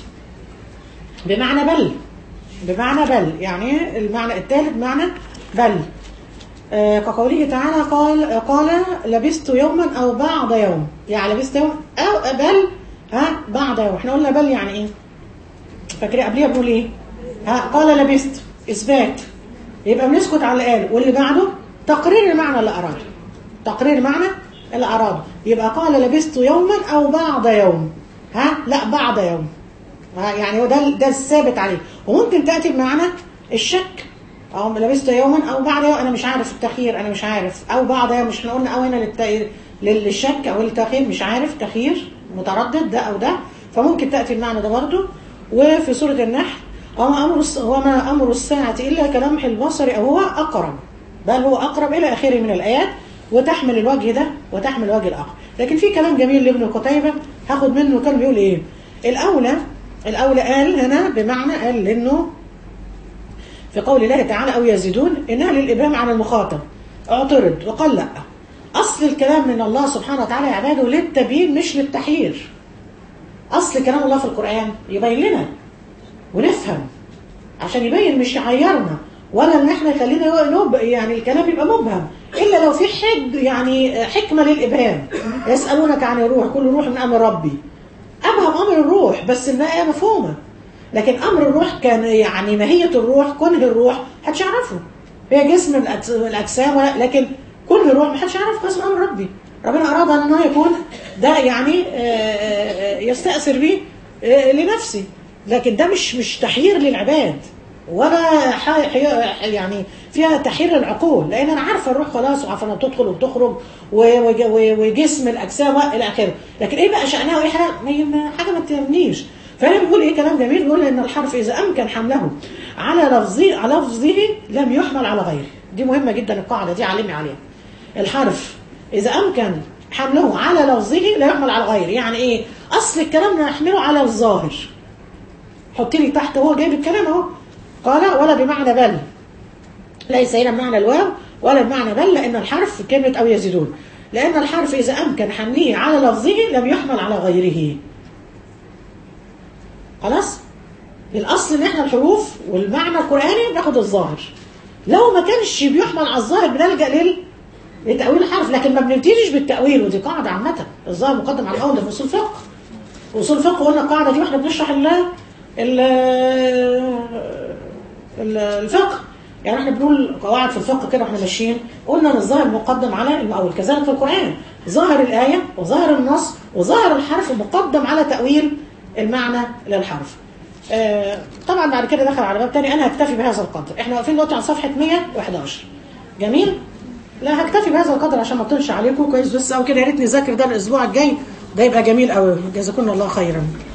بمعنى بل بمعنى بل يعني المعنى الثالث بمعنى بل آه، كقوله تعالى قال قال لبست يوما او بعض يوم يعني لبست يوم او بل ها بعض يوم احنا قلنا بل يعني ايه فاكرين قبليها بنقول ايه ها قال لبست اثبات يبقى بنسكت على اللي قال واللي بعده تقرير المعنى اللي اراده تقرير معنى اللي اراده يبقى قال لبست يوما او بعض يوم ها لا بعض يوم ها يعني هو ده ده الثابت عليه وممكن تاتي بمعنى الشك او لبست يوما او بعد يوم انا مش عارف التخيير انا مش عارف او بعد يوم مش احنا قلنا او هنا للت... للشك او للتخيير مش عارف تخيير متردد ده او ده فممكن تاتي المعنى ده برضه وفي سوره النحل وما امر الس- وما امر الساعه الا كلمح البصر او هو اقرب بل هو اقرب الى اخره من الايات وتحمل الوجه ده وتحمل الوجه الاخر لكن في كلام جميل لابن قتيبه هاخد منه كان بيقول ايه الاولى الاولى قال هنا بمعنى قال انه في قول الله تعالى أو يزيدون إنها للإبهام عن المخاطب اعترض وقال لا أصل الكلام من الله سبحانه وتعالى يا عباده للتبيين مش للتحيير أصل كلام الله في القرآن يبين لنا ونفهم عشان يبين مش يعيرنا ولا ان احنا يخلينا نب يعني الكلام يبقى مبهم الا لو في حد يعني حكمه للابهام يسالونك عن الروح كل روح من امر ربي ابهم امر الروح بس انها مفهومه لكن امر الروح كان يعني ماهيه الروح كنه الروح محدش يعرفه هي جسم الأجس- الاجسام ولا- لكن كنه الروح محدش يعرف قسم امر ربي ربنا اراد انه يكون ده يعني آه، آه، يستاثر به آه، لنفسه لكن ده مش مش تحيير للعباد ولا ح- حي- يعني فيها تحيير العقول لان انا عارفه الروح خلاص وعارفه انها بتدخل وبتخرج و- وج- و- وجسم الاجسام الى اخره لكن ايه بقى شانها وايه حاجه ما- ما- حاجه ما تهمنيش فهنا بيقول ايه كلام جميل بيقول ان الحرف اذا امكن حمله على لفظه على لفظه لم يحمل على غيره دي مهمه جدا القاعده دي علمي عليها الحرف اذا امكن حمله على لفظه لا يحمل على غيره يعني ايه اصل الكلام نحمله على الظاهر حط لي تحت هو جايب الكلام اهو قال ولا بمعنى بل ليس هنا بمعنى الواو ولا بمعنى بل لان الحرف في كلمه او يزيدون لان الحرف اذا امكن حمله على لفظه لم يحمل على غيره خلاص الاصل ان احنا الحروف والمعنى القراني بناخد الظاهر لو ما كانش بيحمل على الظاهر بنلجا لل لتاويل الحرف لكن ما بنبتديش بالتاويل ودي قاعده عامه الظاهر مقدم على الاول ده في اصول الفقه اصول الفقه قلنا القاعده دي واحنا بنشرح ال ال ال- الفقه يعني احنا بنقول قواعد في الفقه كده واحنا ماشيين قلنا ان الظاهر مقدم على المؤول كذلك في القران ظاهر الايه وظاهر النص وظاهر الحرف مقدم على تاويل المعنى للحرف آه، طبعا بعد كده دخل على باب تاني انا هكتفي بهذا القدر احنا واقفين دلوقتي على صفحه 111 جميل لا هكتفي بهذا القدر عشان ما اطولش عليكم كويس بس او كده يا ريت نذاكر ده الاسبوع الجاي ده يبقى جميل قوي جزاكم الله خيرا